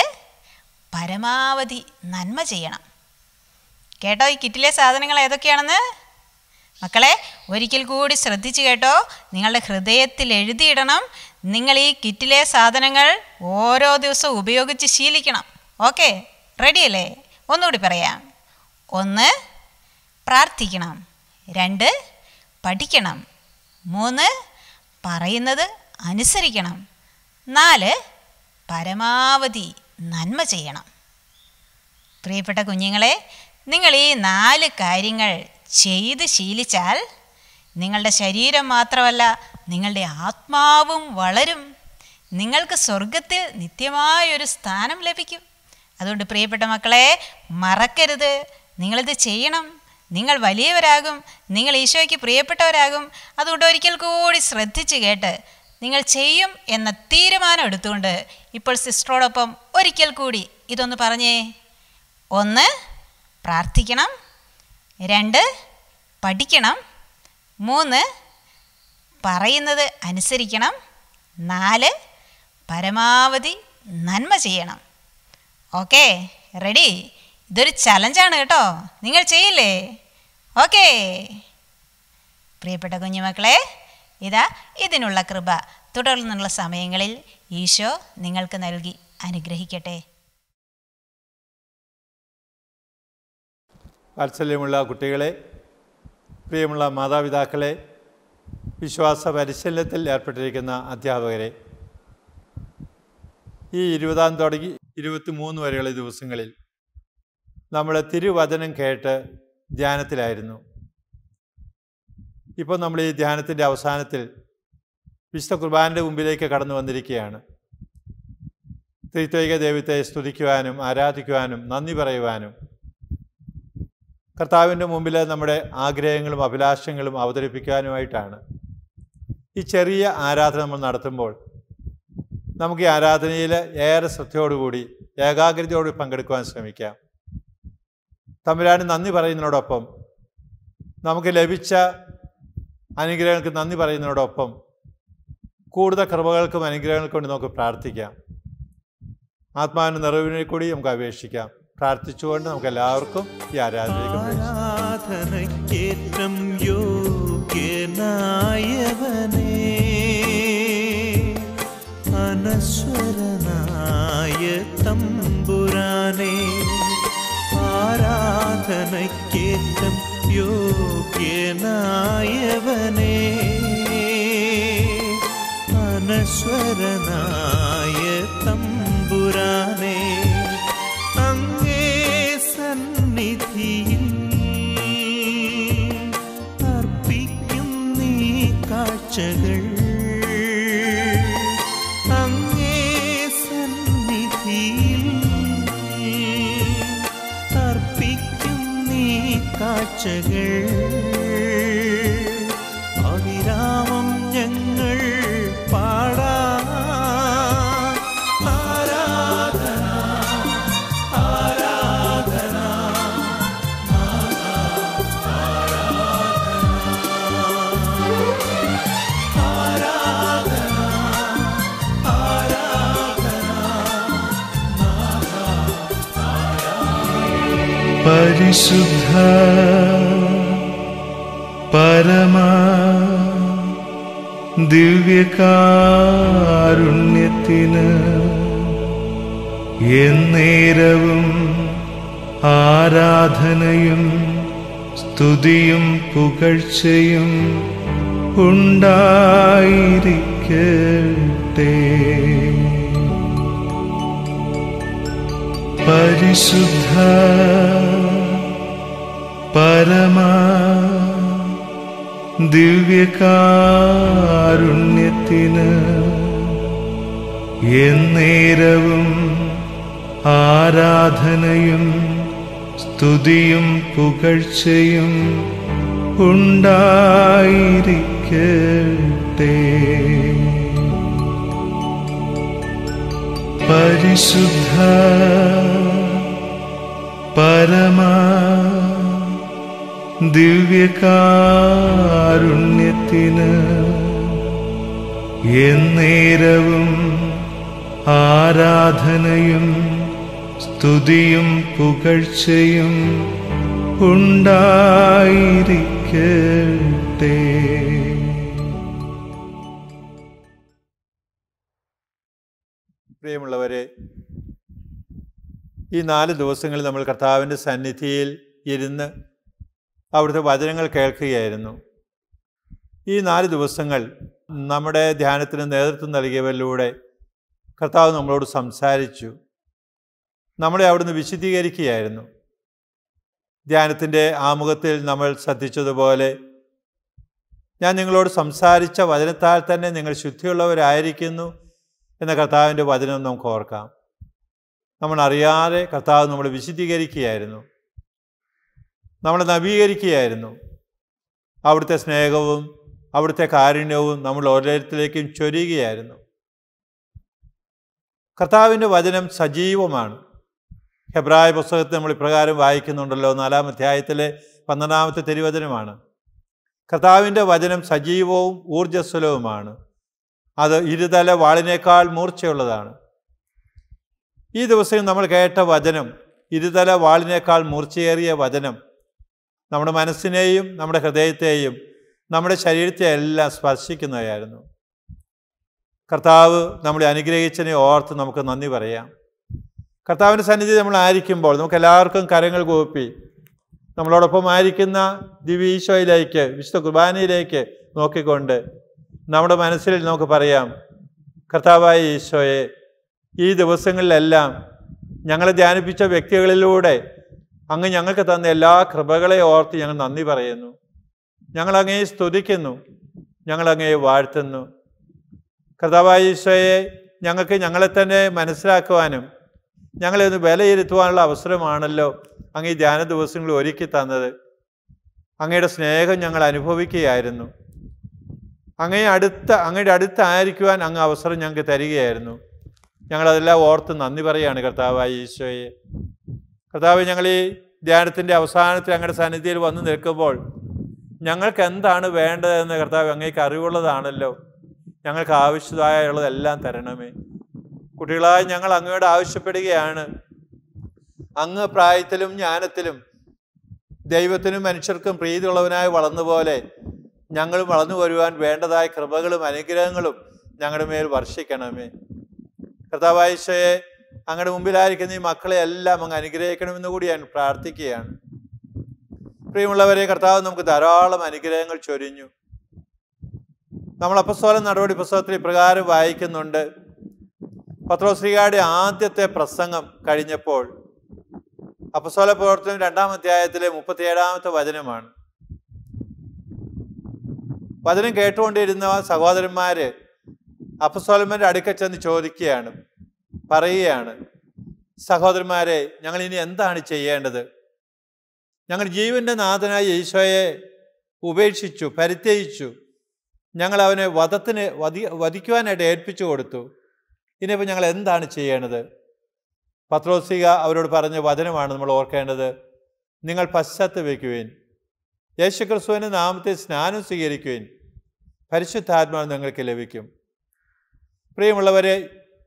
പരമാവധി നന്മ ചെയ്യണം കേട്ടോ ഈ കിറ്റിലെ സാധനങ്ങൾ ഏതൊക്കെയാണെന്ന് മക്കളെ ഒരിക്കൽ കൂടി ശ്രദ്ധിച്ച് കേട്ടോ നിങ്ങളുടെ ഹൃദയത്തിൽ എഴുതിയിടണം നിങ്ങൾ ഈ കിറ്റിലെ സാധനങ്ങൾ ഓരോ ദിവസവും ഉപയോഗിച്ച് ശീലിക്കണം ഓക്കെ റെഡിയല്ലേ ഒന്നുകൂടി പറയാം ഒന്ന് പ്രാർത്ഥിക്കണം രണ്ട് പഠിക്കണം മൂന്ന് പറയുന്നത് അനുസരിക്കണം നാല് പരമാവധി നന്മ ചെയ്യണം പ്രിയപ്പെട്ട കുഞ്ഞുങ്ങളെ നിങ്ങൾ ഈ നാല് കാര്യങ്ങൾ ചെയ്ത് ശീലിച്ചാൽ നിങ്ങളുടെ ശരീരം മാത്രമല്ല നിങ്ങളുടെ ആത്മാവും വളരും നിങ്ങൾക്ക് സ്വർഗത്തിൽ നിത്യമായൊരു സ്ഥാനം ലഭിക്കും അതുകൊണ്ട് പ്രിയപ്പെട്ട മക്കളെ മറക്കരുത് നിങ്ങളിത് ചെയ്യണം നിങ്ങൾ വലിയവരാകും നിങ്ങൾ ഈശോയ്ക്ക് പ്രിയപ്പെട്ടവരാകും അതുകൊണ്ട് ഒരിക്കൽ കൂടി ശ്രദ്ധിച്ച് കേട്ട് നിങ്ങൾ ചെയ്യും എന്ന തീരുമാനം എടുത്തുകൊണ്ട് ഇപ്പോൾ സിസ്റ്ററോടൊപ്പം ഒരിക്കൽ കൂടി ഇതൊന്ന് പറഞ്ഞേ ഒന്ന് പ്രാർത്ഥിക്കണം രണ്ട് പഠിക്കണം മൂന്ന് പറയുന്നത് അനുസരിക്കണം നാല് പരമാവധി നന്മ ചെയ്യണം ഓക്കെ റെഡി ഇതൊരു ചലഞ്ചാണ് കേട്ടോ നിങ്ങൾ ചെയ്യില്ലേ ഓക്കേ പ്രിയപ്പെട്ട കുഞ്ഞുമക്കളെ ഇതാ ഇതിനുള്ള കൃപ തുടർന്നുള്ള സമയങ്ങളിൽ ഈശോ നിങ്ങൾക്ക് നൽകി അനുഗ്രഹിക്കട്ടെ വാത്സല്യമുള്ള കുട്ടികളെ പ്രിയമുള്ള മാതാപിതാക്കളെ വിശ്വാസ പരിശീലനത്തിൽ ഏർപ്പെട്ടിരിക്കുന്ന അധ്യാപകരെ ഈ ഇരുപതാം തുടങ്ങി ഇരുപത്തി മൂന്ന് വരെയുള്ള ദിവസങ്ങളിൽ നമ്മൾ തിരുവചനം കേട്ട് ധ്യാനത്തിലായിരുന്നു ഇപ്പോൾ നമ്മൾ ഈ ധ്യാനത്തിൻ്റെ അവസാനത്തിൽ വിശുദ്ധ കുർബാനയുടെ മുമ്പിലേക്ക് കടന്നു വന്നിരിക്കുകയാണ് ത്രിത്വൈക ദൈവത്തെ സ്തുതിക്കുവാനും ആരാധിക്കുവാനും നന്ദി പറയുവാനും കർത്താവിൻ്റെ മുമ്പിൽ നമ്മുടെ ആഗ്രഹങ്ങളും അഭിലാഷങ്ങളും അവതരിപ്പിക്കാനുമായിട്ടാണ് ഈ ചെറിയ ആരാധന നമ്മൾ നടത്തുമ്പോൾ നമുക്ക് ഈ ആരാധനയിൽ ഏറെ ശ്രദ്ധയോടുകൂടി ഏകാഗ്രതയോട് പങ്കെടുക്കുവാൻ ശ്രമിക്കാം തമ്പുരാന് നന്ദി പറയുന്നതിനോടൊപ്പം നമുക്ക് ലഭിച്ച അനുഗ്രഹങ്ങൾക്ക് നന്ദി പറയുന്നതിനോടൊപ്പം കൂടുതൽ കൃപകൾക്കും അനുഗ്രഹങ്ങൾക്കും വേണ്ടി നമുക്ക് പ്രാർത്ഥിക്കാം ആത്മാവിൻ്റെ നിറവിനെ കൂടി നമുക്ക് അപേക്ഷിക്കാം പ്രാർത്ഥിച്ചുകൊണ്ട് നമുക്ക് എല്ലാവർക്കും ഈ ആരാധനയിലേക്ക് പ്രവേശിക്കാം. ആരാധനയ്ക്കേറ്റം യോഗ്യനായവനേ അനശ്വരനായ തമ്പുരാനേ ആരാധനയ്ക്കേറ്റം യോഗ്യനായവനേ അനശ്വരനായ തമ്പുരാനേ അങ്ങേ സന്നിധിയിൽ അർപ്പിക്കും നീ കാഴ്ചകൾ അങ്ങേ സന്നിധിയിൽ അർപ്പിക്കും നീ കാഴ്ചകൾ അവിരാമം ഞങ്ങൾ പാടാ ആരാധന ആരാധന പരിശുദ്ധ പരമ ദിവ്യകാരുണ്യത്തിന് എന്നേരവും ആരാധനയും സ്തുതിയും പുകഴ്ചയും ഉണ്ടായിരിക്കട്ടെ പരിശുദ്ധ പരമ ദിവ്യകാരുണ്യത്തിന് എന്നേരവും ആരാധനയും സ്തുതിയും പുകഴ്ചയും ഉണ്ടായിരിക്കട്ടെ പരിശുദ്ധ പരമ ദിവ്യകാരുണ്യത്തിന് എന്നേരവും ആരാധനയും സ്തുതിയും പുകഴ്ചയും ഉണ്ടായിരിക്കട്ടെ പ്രിയമുള്ളവരെ ഈ നാല് ദിവസങ്ങളിൽ നമ്മൾ കർത്താവിൻ്റെ സന്നിധിയിൽ ഇരുന്ന് അവിടുത്തെ വചനങ്ങൾ കേൾക്കുകയായിരുന്നു ഈ നാല് ദിവസങ്ങൾ നമ്മുടെ ധ്യാനത്തിന് നേതൃത്വം നൽകിയവരിലൂടെ കർത്താവ് നമ്മളോട് സംസാരിച്ചു നമ്മളെ അവിടുന്ന് വിശദീകരിക്കുകയായിരുന്നു ധ്യാനത്തിൻ്റെ ആമുഖത്തിൽ നമ്മൾ ശ്രദ്ധിച്ചതുപോലെ ഞാൻ നിങ്ങളോട് സംസാരിച്ച വചനത്താൽ തന്നെ നിങ്ങൾ ശുദ്ധിയുള്ളവരായിരിക്കുന്നു എന്ന കർത്താവിൻ്റെ വചനം നമുക്ക് ഓർക്കാം നമ്മൾ അറിയാതെ കർത്താവ് നമ്മളെ വിശദീകരിക്കുകയായിരുന്നു നമ്മളെ നവീകരിക്കുകയായിരുന്നു അവിടുത്തെ സ്നേഹവും അവിടുത്തെ കാരുണ്യവും നമ്മൾ ഓരോരുത്തരിലേക്കും ചൊരിയുകയായിരുന്നു കർത്താവിൻ്റെ വചനം സജീവമാണ് ഹെബ്രായ പുസ്തകത്തിൽ നമ്മൾ ഇപ്രകാരം വായിക്കുന്നുണ്ടല്ലോ നാലാം അധ്യായത്തിലെ പന്ത്രണ്ടാമത്തെ തിരുവചനമാണ് കർത്താവിൻ്റെ വചനം സജീവവും ഊർജ്ജസ്വലവുമാണ് അത് ഇരുതല വാളിനേക്കാൾ മൂർച്ചയുള്ളതാണ് ഈ ദിവസം നമ്മൾ കേട്ട വചനം ഇരുതല വാളിനേക്കാൾ മൂർച്ചയേറിയ വചനം നമ്മുടെ മനസ്സിനെയും നമ്മുടെ ഹൃദയത്തെയും നമ്മുടെ ശരീരത്തെ എല്ലാം സ്പർശിക്കുന്നതായിരുന്നു കർത്താവ് നമ്മളെ അനുഗ്രഹിച്ചതിനെ ഓർത്ത് നമുക്ക് നന്ദി പറയാം കർത്താവിൻ്റെ സന്നിധി നമ്മൾ ആയിരിക്കുമ്പോൾ നമുക്ക് എല്ലാവർക്കും കരങ്ങൾ കൂപ്പി നമ്മളോടൊപ്പം ആയിരിക്കുന്ന ദിവ്യീശോയിലേക്ക് വിശുദ്ധ കുർബാനയിലേക്ക് നോക്കിക്കൊണ്ട് നമ്മുടെ മനസ്സിൽ നമുക്ക് പറയാം കർത്താവായ ഈശോയെ ഈ ദിവസങ്ങളിലെല്ലാം ഞങ്ങളെ ധ്യാനിപ്പിച്ച വ്യക്തികളിലൂടെ അങ്ങ് ഞങ്ങൾക്ക് തന്ന എല്ലാ കൃപകളെ ഓർത്ത് ഞങ്ങൾ നന്ദി പറയുന്നു ഞങ്ങൾ അങ്ങയെ സ്തുതിക്കുന്നു ഞങ്ങൾ അങ്ങയെ വാഴ്ത്തുന്നു കർത്താവായ ഈശോയെ ഞങ്ങൾക്ക് ഞങ്ങളെ തന്നെ മനസ്സിലാക്കുവാനും ഞങ്ങളെ ഒന്ന് വിലയിരുത്തുവാനുള്ള അവസരമാണല്ലോ അങ്ങ് ഈ ധ്യാന ദിവസങ്ങൾ ഒരുക്കി തന്നത് അങ്ങയുടെ സ്നേഹം ഞങ്ങൾ അനുഭവിക്കുകയായിരുന്നു അങ്ങയെ അടുത്ത അങ്ങയുടെ അടുത്തായിരിക്കുവാൻ അങ്ങ് അവസരം ഞങ്ങൾക്ക് തരികയായിരുന്നു ഞങ്ങളതെല്ലാം ഓർത്ത് നന്ദി പറയുകയാണ് കർത്താവായ ഈശോയെ കർത്താവ് ഞങ്ങൾ ഈ ധ്യാനത്തിൻ്റെ അവസാനത്തിൽ അങ്ങയുടെ സന്നിധിയിൽ വന്ന് നിൽക്കുമ്പോൾ ഞങ്ങൾക്ക് എന്താണ് വേണ്ടതെന്ന് കർത്താവ് അങ്ങേക്ക് അറിവുള്ളതാണല്ലോ ഞങ്ങൾക്ക് ആവശ്യമായുള്ളതെല്ലാം തരണമേ കുട്ടികളായി ഞങ്ങൾ അങ്ങയോട് ആവശ്യപ്പെടുകയാണ് അങ്ങ് പ്രായത്തിലും ജ്ഞാനത്തിലും ദൈവത്തിനും മനുഷ്യർക്കും പ്രീതിയുള്ളവനായി വളർന്നുപോലെ ഞങ്ങളും വളർന്നു വരുവാൻ വേണ്ടതായ കൃപകളും അനുഗ്രഹങ്ങളും ഞങ്ങളുടെ മേൽ വർഷിക്കണമേ കർത്താവായിശയെ അങ്ങയുടെ മുമ്പിലായിരിക്കുന്ന ഈ മക്കളെ എല്ലാം അങ്ങ് അനുഗ്രഹിക്കണമെന്ന് കൂടി ഞാൻ പ്രാർത്ഥിക്കുകയാണ് പ്രിയമുള്ളവരെ കർത്താവ് നമുക്ക് ധാരാളം അനുഗ്രഹങ്ങൾ ചൊരിഞ്ഞു നമ്മൾ അപ്പസ്തോലൻ നടപടി പുസ്തകത്തിൽ ഇപ്രകാരം വായിക്കുന്നുണ്ട് പത്രോശ്രീകാരുടെ ആദ്യത്തെ പ്രസംഗം കഴിഞ്ഞപ്പോൾ അപ്പസ്തോല പ്രവർത്തനം രണ്ടാം അധ്യായത്തിലെ മുപ്പത്തിയേഴാമത്തെ വചനമാണ് വചനം കേട്ടുകൊണ്ടിരുന്ന സഹോദരന്മാര് അപ്പസ്തോലന്മാരുടെ അടുക്കൽ ചെന്ന് ചോദിക്കുകയാണ് പറയുകയാണ് സഹോദരന്മാരെ ഞങ്ങൾ ഇനി എന്താണ് ചെയ്യേണ്ടത് ഞങ്ങൾ ജീവന്റെ നാഥനായ ഈശോയെ ഉപേക്ഷിച്ചു പരിത്യജിച്ചു ഞങ്ങൾ അവനെ വധത്തിന് വധി വധിക്കുവാനായിട്ട് ഏൽപ്പിച്ചു കൊടുത്തു ഇനിയിപ്പോൾ ഞങ്ങൾ എന്താണ് ചെയ്യേണ്ടത് പത്രോസിക അവരോട് പറഞ്ഞ വചനമാണ് നമ്മൾ ഓർക്കേണ്ടത് നിങ്ങൾ പശ്ചാത്തപിക്കുവിൻ യേശു ക്രിസ്തുവിൻ്റെ നാമത്തെ സ്നാനം സ്വീകരിക്കുവിൻ പരിശുദ്ധാത്മാവ് നിങ്ങൾക്ക് ലഭിക്കും പ്രിയമുള്ളവരെ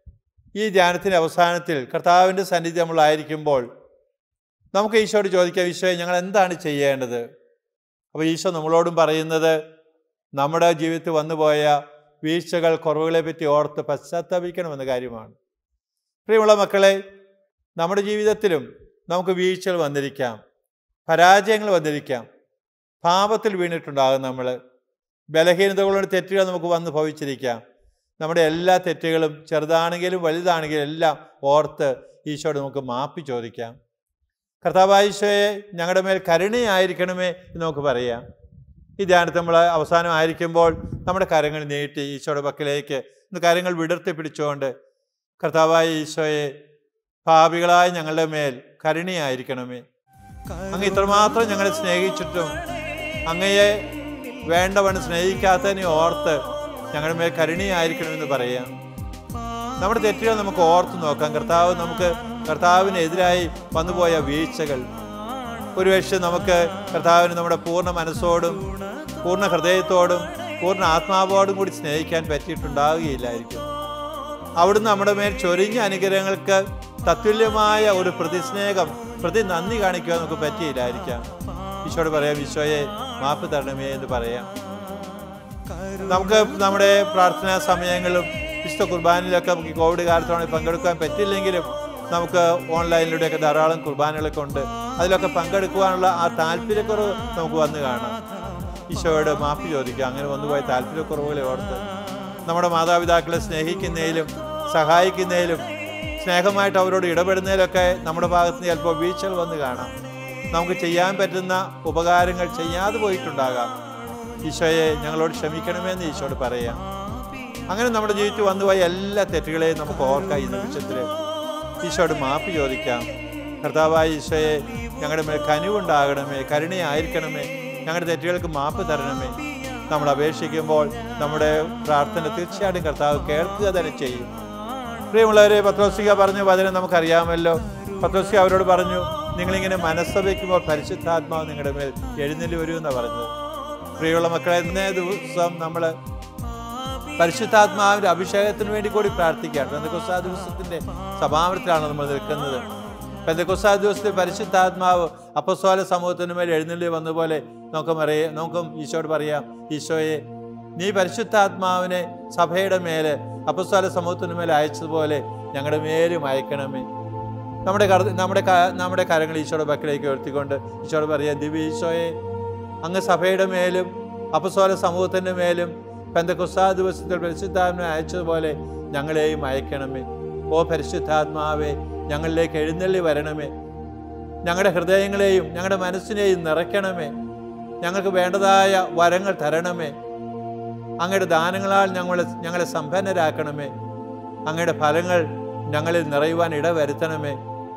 ഈ ധ്യാനത്തിൻ്റെ അവസാനത്തിൽ കർത്താവിൻ്റെ സന്നിധി നമ്മളായിരിക്കുമ്പോൾ നമുക്ക് ഈശോയോട് ചോദിക്കാം ഈശോയെ ഞങ്ങൾ എന്താണ് ചെയ്യേണ്ടത് അപ്പോൾ ഈശോ നമ്മളോടും പറയുന്നത് നമ്മുടെ ജീവിതത്തിൽ വന്നുപോയ വീഴ്ചകൾ കുറവുകളെ പറ്റി ഓർത്ത് പശ്ചാത്താപിക്കണമെന്ന കാര്യമാണ് പ്രിയമുള്ള മക്കളെ നമ്മുടെ ജീവിതത്തിലും നമുക്ക് വീഴ്ചകൾ വന്നിരിക്കാം പരാജയങ്ങൾ വന്നിരിക്കാം പാപത്തിൽ വീണിട്ടുണ്ടാകും നമ്മൾ ബലഹീനതകളുടെ തെറ്റുകൾ നമുക്ക് വന്ന് ഭവിച്ചിരിക്കാം നമ്മുടെ എല്ലാ തെറ്റുകളും ചെറുതാണെങ്കിലും വലുതാണെങ്കിലും എല്ലാം ഓർത്ത് ഈശോയോട് നമുക്ക് മാപ്പി ചോദിക്കാം കർത്താവായിശോയെ ഞങ്ങളുടെ മേൽ കരുണയായിരിക്കണമേ എന്ന് നമുക്ക് പറയാം ഈ ധ്യാനത്തിൽ നമ്മൾ അവസാനമായിരിക്കുമ്പോൾ നമ്മുടെ കരങ്ങൾ നീട്ടി ഈശോയുടെ പക്കലേക്ക് ഇന്ന് കരങ്ങൾ വിടർത്തി പിടിച്ചുകൊണ്ട് കർത്താവായ ഈശോയെ പാപികളായ ഞങ്ങളുടെ മേൽ കരുണയായിരിക്കണമേ അങ്ങ് ഇത്രമാത്രം ഞങ്ങളെ സ്നേഹിച്ചിട്ടും അങ്ങയെ വേണ്ടവണ്ണം സ്നേഹിക്കാത്തതിനെ ഓർത്ത് ഞങ്ങളുടെ മേൽ കരുണയായിരിക്കണമെന്ന് പറയാം നമ്മുടെ തെറ്റുകൾ നമുക്ക് ഓർത്ത് നോക്കാം കർത്താവ് നമുക്ക് കർത്താവിനെതിരായി വന്നുപോയ വീഴ്ചകൾ ഒരുപക്ഷെ നമുക്ക് കർത്താവിന് നമ്മുടെ പൂർണ്ണ മനസ്സോടും പൂർണ്ണ ഹൃദയത്തോടും പൂർണ്ണ ആത്മാവോടും കൂടി സ്നേഹിക്കാൻ പറ്റിയിട്ടുണ്ടാവുകയില്ലായിരിക്കും അവിടുന്ന് നമ്മുടെ മേൽ ചൊരിഞ്ഞ അനുഗ്രഹങ്ങൾക്ക് തത്തുല്യമായ ഒരു പ്രതിസ്നേഹം പ്രതി നന്ദി കാണിക്കുവാൻ നമുക്ക് പറ്റിയില്ലായിരിക്കാം ഈശോട് പറയാം ഈശോയെ മാപ്പ് തരണമേ എന്ന് പറയാം നമുക്ക് നമ്മുടെ പ്രാർത്ഥനാ സമയങ്ങളും വിശുദ്ധ കുർബാനയിലൊക്കെ നമുക്ക് ഈ കോവിഡ് കാലത്താണ് പങ്കെടുക്കാൻ പറ്റില്ലെങ്കിലും നമുക്ക് ഓൺലൈനിലൂടെയൊക്കെ ധാരാളം കുർബാനകളൊക്കെ ഉണ്ട് അതിലൊക്കെ പങ്കെടുക്കുവാനുള്ള ആ താല്പര്യക്കുറവ് നമുക്ക് വന്ന് കാണാം ഈശോയോട് മാപ്പ് ചോദിക്കുക അങ്ങനെ വന്നുപോയ താല്പര്യക്കുറവുകളെ ഓർത്ത് നമ്മുടെ മാതാപിതാക്കളെ സ്നേഹിക്കുന്നതിലും സഹായിക്കുന്നതിലും സ്നേഹമായിട്ട് അവരോട് ഇടപെടുന്നതിലൊക്കെ നമ്മുടെ ഭാഗത്ത് നിന്ന് ചിലപ്പോൾ വീഴ്ചകൾ വന്ന് കാണാം നമുക്ക് ചെയ്യാൻ പറ്റുന്ന ഉപകാരങ്ങൾ ചെയ്യാതെ പോയിട്ടുണ്ടാകാം ഈശോയെ ഞങ്ങളോട് ക്ഷമിക്കണമെന്ന് ഈശോട് പറയാം അങ്ങനെ നമ്മുടെ ജീവിതത്തിൽ വന്നുപോയ എല്ലാ തെറ്റുകളെയും നമുക്ക് ഓർക്കാം ഈ നിമിഷത്തിൽ ഈശോയോട് മാപ്പ് ചോദിക്കാം കർത്താവായ ഈശോയെ ഞങ്ങളുടെ മേൽ കനിവുണ്ടാകണമേ കരുണയായിരിക്കണമേ ഞങ്ങളുടെ തെറ്റുകൾക്ക് മാപ്പ് തരണമേ നമ്മൾ അപേക്ഷിക്കുമ്പോൾ നമ്മുടെ പ്രാർത്ഥന തീർച്ചയായിട്ടും കർത്താവ് കേൾക്കുക തന്നെ ചെയ്യും പ്രിയമുള്ളവരെ പത്രോസിക പറഞ്ഞ വചനം നമുക്കറിയാമല്ലോ പത്രോസിക അവരോട് പറഞ്ഞു നിങ്ങളിങ്ങനെ മനസ്സ് വയ്ക്കുമ്പോൾ പരിശുദ്ധാത്മാവ് നിങ്ങളുടെ മേൽ എഴുന്നള്ളി വരുമെന്നാണ് പറഞ്ഞത് പ്രിയമുള്ള മക്കളെ ഇന്നേ ദിവസം നമ്മൾ പരിശുദ്ധാത്മാവിന്റെ അഭിഷേകത്തിന് വേണ്ടി കൂടി പ്രാർത്ഥിക്കുകയാണ് പെന്തക്കൊസ്താ ദിവസത്തിന്റെ സമാപനത്തിലാണ് നമ്മൾ നിൽക്കുന്നത് പെന്തക്കൊസ്താ ദിവസത്തിൽ പരിശുദ്ധാത്മാവ് അപ്പസ്വാല സമൂഹത്തിന് മേൽ എഴുന്നള്ളി വന്ന പോലെ നമുക്ക് അറിയാം നമുക്കും ഈശോയോട് പറയാം ഈശോയെ നീ പരിശുദ്ധാത്മാവിനെ സഭയുടെ മേലെ അപ്പസ്വാല സമൂഹത്തിന് മേലെ അയച്ചതുപോലെ ഞങ്ങളുടെ മേലും അയക്കണമേ നമ്മുടെ കർ നമ്മുടെ ക- നമ്മുടെ കരങ്ങൾ ഈശോയുടെ പക്കലേക്ക് ഉയർത്തിക്കൊണ്ട് ഈശോയോട് പറയാം ദിവ്യ ഈശോയെ അങ്ങ് സഭയുടെ മേലും അപ്പസ്വല സമൂഹത്തിൻ്റെ മേലും പെന്തക്കുസ്താ ദിവസത്തിൽ പരിശുദ്ധാത്മാവിനെ അയച്ചതുപോലെ ഞങ്ങളെയും അയക്കണമേ ഓ പരിശുദ്ധാത്മാവെ ഞങ്ങളിലേക്ക് എഴുന്നള്ളി വരണമേ ഞങ്ങളുടെ ഹൃദയങ്ങളെയും ഞങ്ങളുടെ മനസ്സിനെയും നിറയ്ക്കണമേ ഞങ്ങൾക്ക് വേണ്ടതായ വരങ്ങൾ തരണമേ അങ്ങയുടെ ദാനങ്ങളാൽ ഞങ്ങളെ ഞങ്ങളെ സമ്പന്നരാക്കണമേ അങ്ങയുടെ ഫലങ്ങൾ ഞങ്ങളിൽ നിറയുവാൻ ഇടവരുത്തണമേ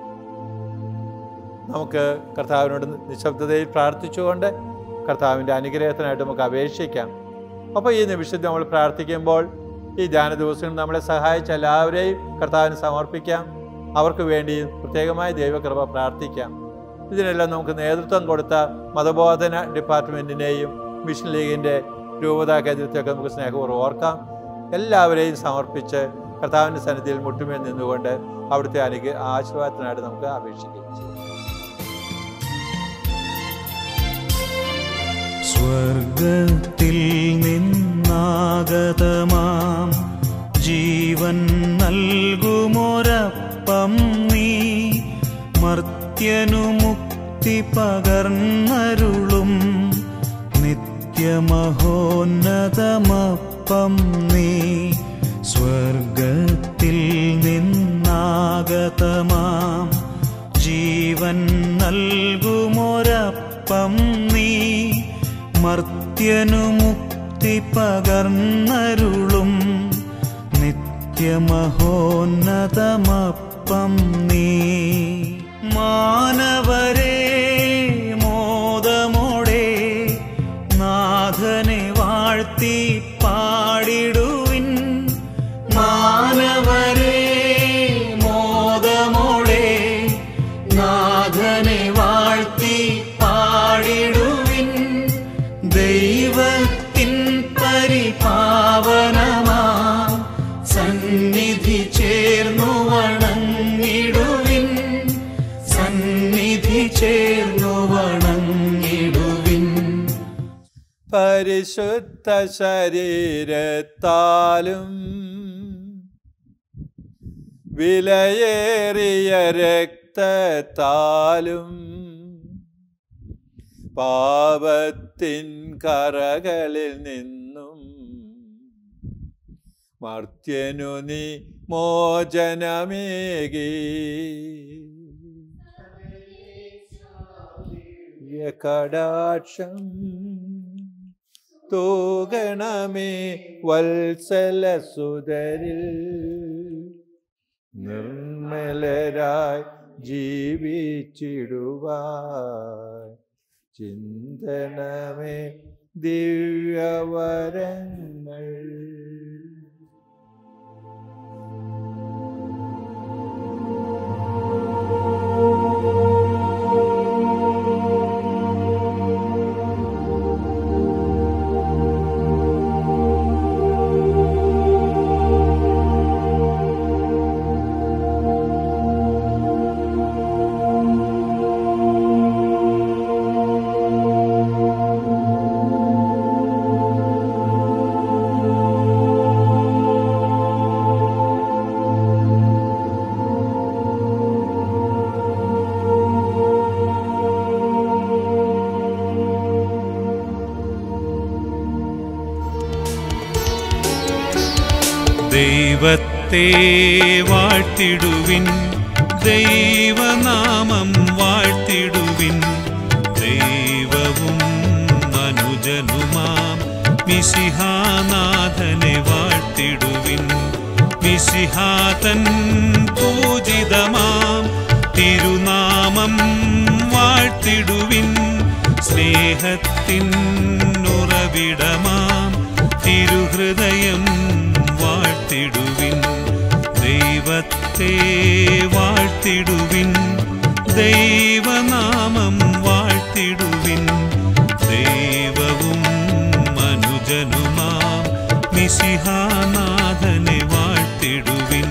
നമുക്ക് കർത്താവിനോട് നിശബ്ദതയിൽ പ്രാർത്ഥിച്ചുകൊണ്ട് കർത്താവിൻ്റെ അനുഗ്രഹത്തിനായിട്ട് നമുക്ക് അപേക്ഷിക്കാം അപ്പോൾ ഈ നിമിഷത്തിൽ നമ്മൾ പ്രാർത്ഥിക്കുമ്പോൾ ഈ ധ്യാന ദിവസങ്ങളിൽ നമ്മളെ സഹായിച്ച എല്ലാവരെയും കർത്താവിന് സമർപ്പിക്കാം അവർക്ക് വേണ്ടി പ്രത്യേകമായ ദൈവകൃപ പ്രാർത്ഥിക്കാം ഇതിനെല്ലാം നമുക്ക് നേതൃത്വം കൊടുത്ത മതബോധന ഡിപ്പാർട്ട്മെൻറ്റിനെയും മിഷൻ ലീഗിൻ്റെ രൂപതാ കേന്ദ്രത്തെയൊക്കെ നമുക്ക് സ്നേഹപൂർവ്വം ഓർക്കാം എല്ലാവരെയും സമർപ്പിച്ച് കർത്താവിൻ്റെ സന്നിധിയിൽ മുട്ടുമേൽ നിന്നുകൊണ്ട് അവിടുത്തെ അനുഗ ആശീർവാദത്തിനായിട്ട് നമുക്ക് അപേക്ഷിക്കുകയും ചെയ്യാം സ്വർഗത്തിൽ നിന്നാഗതമാം ജീവൻ നൽകുമൊരപ്പം നീ മർത്യനു മുക്തി പകർന്നരുളും നിത്യമഹോന്നതമപ്പം നീ സ്വർഗത്തിൽ നിന്നാഗതമാം ജീവൻ നൽകുമൊരപ്പം നീ മർത്യനു മുക്തി പകർന്നരുളും നിത്യമഹോന്നതമപ്പം നീ മാനവരെ മോദമോടെ നാഥനെ വാഴ്ത്തി പാടിടുവിൻ മാനവരെ മോദമോടെ നാഥനെ വാഴ്ത്തി പാടിടുവിൻ ദൈവത്തിൻ പരിപാവനമാ സന്നിധി ചേർന്നു വണങ്ങിടുവിൻ സന്നിധി ചേർന്നു വണങ്ങിടുവിൻ പരിശുദ്ധ ശരീരത്താലും വിലയേറിയ രക്തത്താലും പാപത്തിൻ കറകളിൽ നിന്നും മർത്യനു നീ മോചനമേകി കടാക്ഷം തൂകണമേ വത്സല സുതരിൽ നിർമ്മലരായി ജീവിച്ചിടുവാൻ ചിന്തനമേ ദിവ്യവരങ്ങൾ ദൈവത്തെ വാഴ്ത്തിടുവിൻ ദൈവനാമം വാഴ്ത്തിടുവിൻ ദൈവവും മനുജനുമാം മിശിഹാനാഥനെ വാഴ്ത്തിടുവിൻ മിശിഹാതൻ പൂജിതമാം തിരുനാമം വാഴ്ത്തിടുവിൻ സ്നേഹത്തിൻ ഉറവിടമാം തിരുഹൃദയം വാഴ്ത്തിടുവിൻ ദൈവത്തെ വാഴ്ത്തിടുവിൻ ദൈവനാമം വാഴ്ത്തിടുവിൻ ദൈവവും മനുജനുമാം മിശിഹാനാഥനെ വാഴ്ത്തിടുവിൻ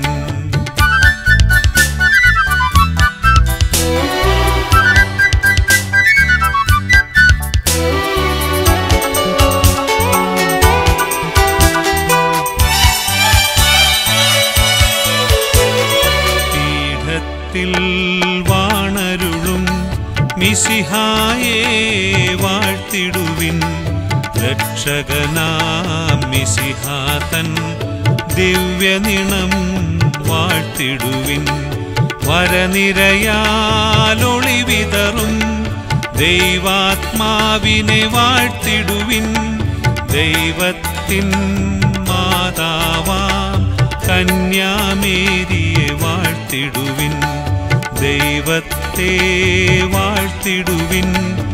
പീഠത്തിൽ വാണരുളും മിസിഹായെ വാഴ്ത്തിടുവിൻ രക്ഷകനാം മിസിഹാതൻ ദിവ്യനിണം വാഴ്ത്തിടുവിൻ വരനിരയാലൊളിവിതറും ദൈവാത്മാവിനെ വാഴ്ത്തിടുവിൻ ദൈവത്തിൻ മാതാവാം കന്യാമേരിയെ വാഴ്ത്തിടുവിൻ ദൈവത്തെ വാഴ്ത്തിടുവിൻ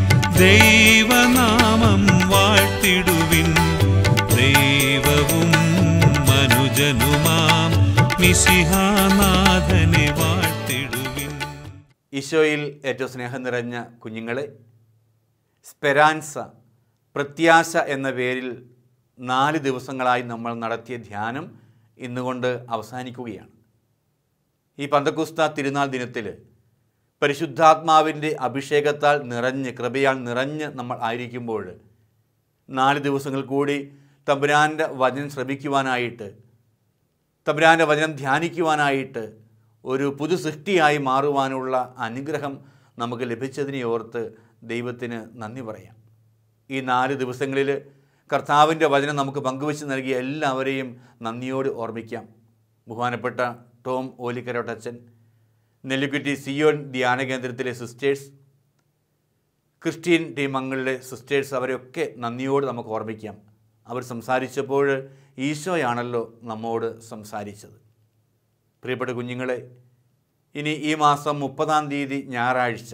ദൈവനാമം വാഴ്ത്തിടുവിൻ ദൈവവും മനുജനുമാം മിസിഹാനാഥനെ വാഴ്ത്തിടുവിൻ ഈശോയിൽ ഏറ്റവും സ്നേഹം നിറഞ്ഞ കുഞ്ഞുങ്ങളെ സ്പെരാൻസ പ്രത്യാശ എന്ന പേരിൽ നാല് ദിവസങ്ങളായി നമ്മൾ നടത്തിയ ധ്യാനം ഇന്നുകൊണ്ട് അവസാനിക്കുകയാണ് ഈ പന്തക്കുസ്ത തിരുനാൾ ദിനത്തിൽ പരിശുദ്ധാത്മാവിൻ്റെ അഭിഷേകത്താൽ നിറഞ്ഞ് കൃപയാൽ നിറഞ്ഞ് നമ്മൾ ആയിരിക്കുമ്പോൾ നാല് ദിവസങ്ങൾ കൂടി തമ്പുരാൻ്റെ വചനം ശ്രമിക്കുവാനായിട്ട് തമ്പുരാൻ്റെ വചനം ധ്യാനിക്കുവാനായിട്ട് ഒരു പുതു സൃഷ്ടിയായി മാറുവാനുള്ള അനുഗ്രഹം നമുക്ക് ലഭിച്ചതിനെ ഓർത്ത് ദൈവത്തിന് നന്ദി പറയാം ഈ നാല് ദിവസങ്ങളിൽ കർത്താവിൻ്റെ വചനം നമുക്ക് പങ്കുവച്ച് നൽകിയ എല്ലാവരെയും നന്ദിയോട് ഓർമ്മിക്കാം ബഹുമാനപ്പെട്ട ടോം ഓലിക്കരോട്ടച്ചൻ നെല്ലിക്കുറ്റി സിയോൻ ധ്യാന കേന്ദ്രത്തിലെ സിസ്റ്റേഴ്സ് ക്രിസ്ത്യൻ ടീം അംഗങ്ങളിലെ സിസ്റ്റേഴ്സ് അവരെയൊക്കെ നന്ദിയോട് നമുക്ക് ഓർമ്മിക്കാം അവർ സംസാരിച്ചപ്പോൾ ഈശോയാണല്ലോ നമ്മോട് സംസാരിച്ചത് പ്രിയപ്പെട്ട കുഞ്ഞുങ്ങളെ ഇനി ഈ മാസം മുപ്പതാം തീയതി ഞായറാഴ്ച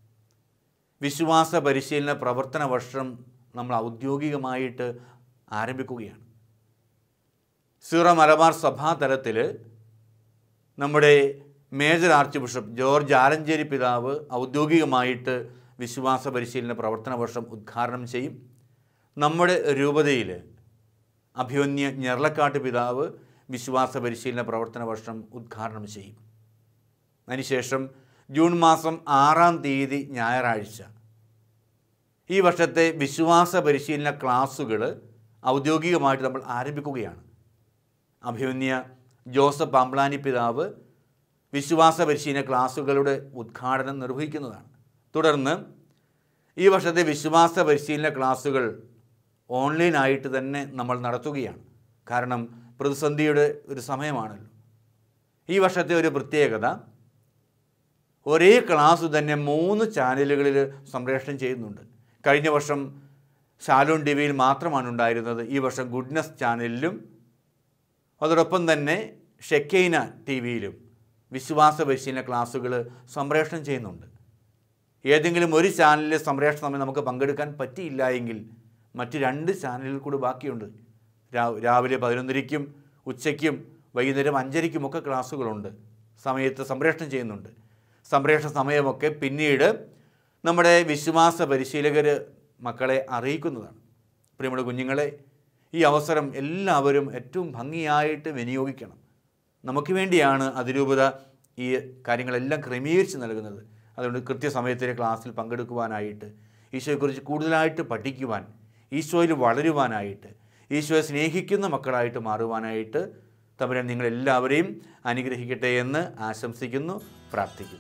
വിശ്വാസ പരിശീലന പ്രവർത്തന വർഷം നമ്മൾ ഔദ്യോഗികമായിട്ട് ആരംഭിക്കുകയാണ് സീറോ മലബാർ സഭാ തലത്തിൽ നമ്മുടെ major archbishop George Alencherry പിതാവ് ഔദ്യോഗികമായിട്ട് വിശ്വാസ പരിശീലന പ്രവർത്തന വർഷം ഉദ്ഘാടനം ചെയ്യും നമ്മുടെ രൂപതയിൽ അഭിമന്യ ഞെർലക്കാട്ട് പിതാവ് വിശ്വാസ പരിശീലന പ്രവർത്തന വർഷം ഉദ്ഘാടനം ചെയ്യും അതിനുശേഷം ജൂൺ മാസം ആറാം തീയതി ഞായറാഴ്ച ഈ വർഷത്തെ വിശ്വാസ പരിശീലന ക്ലാസ്സുകൾ ഔദ്യോഗികമായിട്ട് നമ്മൾ ആരംഭിക്കുകയാണ് അഭിമന്യ ജോസഫ് പാമ്പ്ലാനി പിതാവ് വിശ്വാസ പരിശീലന ക്ലാസ്സുകളുടെ ഉദ്ഘാടനം നിർവഹിക്കുന്നതാണ് തുടർന്ന് ഈ വർഷത്തെ വിശ്വാസ പരിശീലന ക്ലാസ്സുകൾ ഓൺലൈനായിട്ട് തന്നെ നമ്മൾ നടത്തുകയാണ് കാരണം പ്രതിസന്ധിയുടെ ഒരു സമയമാണല്ലോ ഈ വർഷത്തെ ഒരു പ്രത്യേകത ഒരേ ക്ലാസ് തന്നെ മൂന്ന് ചാനലുകളിൽ സംപ്രേഷണം ചെയ്യുന്നുണ്ട് കഴിഞ്ഞ വർഷം ശാലോൺ ടി വിയിൽ മാത്രമാണ് ഉണ്ടായിരുന്നത് ഈ വർഷം ഗുഡ്നസ് ചാനലിലും അതോടൊപ്പം തന്നെ ഷെക്കൈന ടി വിയിലും വിശ്വാസ പരിശീലന ക്ലാസ്സുകൾ സംപ്രേഷണം ചെയ്യുന്നുണ്ട് ഏതെങ്കിലും ഒരു ചാനലിലെ സംപ്രേഷണ സമയം നമുക്ക് പങ്കെടുക്കാൻ പറ്റിയില്ല എങ്കിൽ മറ്റ് രണ്ട് ചാനലുകൾ കൂടി ബാക്കിയുണ്ട് രാ- രാവിലെ പതിനൊന്നരയ്ക്കും ഉച്ചയ്ക്കും വൈകുന്നേരം അഞ്ചരയ്ക്കുമൊക്കെ ക്ലാസ്സുകളുണ്ട് സമയത്ത് സംപ്രേഷണം ചെയ്യുന്നുണ്ട് സംപ്രേഷണ സമയമൊക്കെ പിന്നീട് നമ്മുടെ വിശ്വാസ പരിശീലകർ മക്കളെ അറിയിക്കുന്നതാണ് പ്രിയമുള്ള കുഞ്ഞുങ്ങളെ ഈ അവസരം എല്ലാവരും ഏറ്റവും ഭംഗിയായിട്ട് വിനിയോഗിക്കണം നമുക്ക് വേണ്ടിയാണ് അതിരൂപത ഈ കാര്യങ്ങളെല്ലാം ക്രമീകരിച്ച് നൽകുന്നത് അതുകൊണ്ട് കൃത്യസമയത്തിലെ ക്ലാസ്സിൽ പങ്കെടുക്കുവാനായിട്ട് ഈശോയെക്കുറിച്ച് കൂടുതലായിട്ട് പഠിക്കുവാൻ ഈശോയിൽ വളരുവാനായിട്ട് ഈശോയെ സ്നേഹിക്കുന്ന മക്കളായിട്ട് മാറുവാനായിട്ട് തമ്പുരാൻ നിങ്ങളെല്ലാവരെയും അനുഗ്രഹിക്കട്ടെ എന്ന് ആശംസിക്കുന്നു പ്രാർത്ഥിക്കുന്നു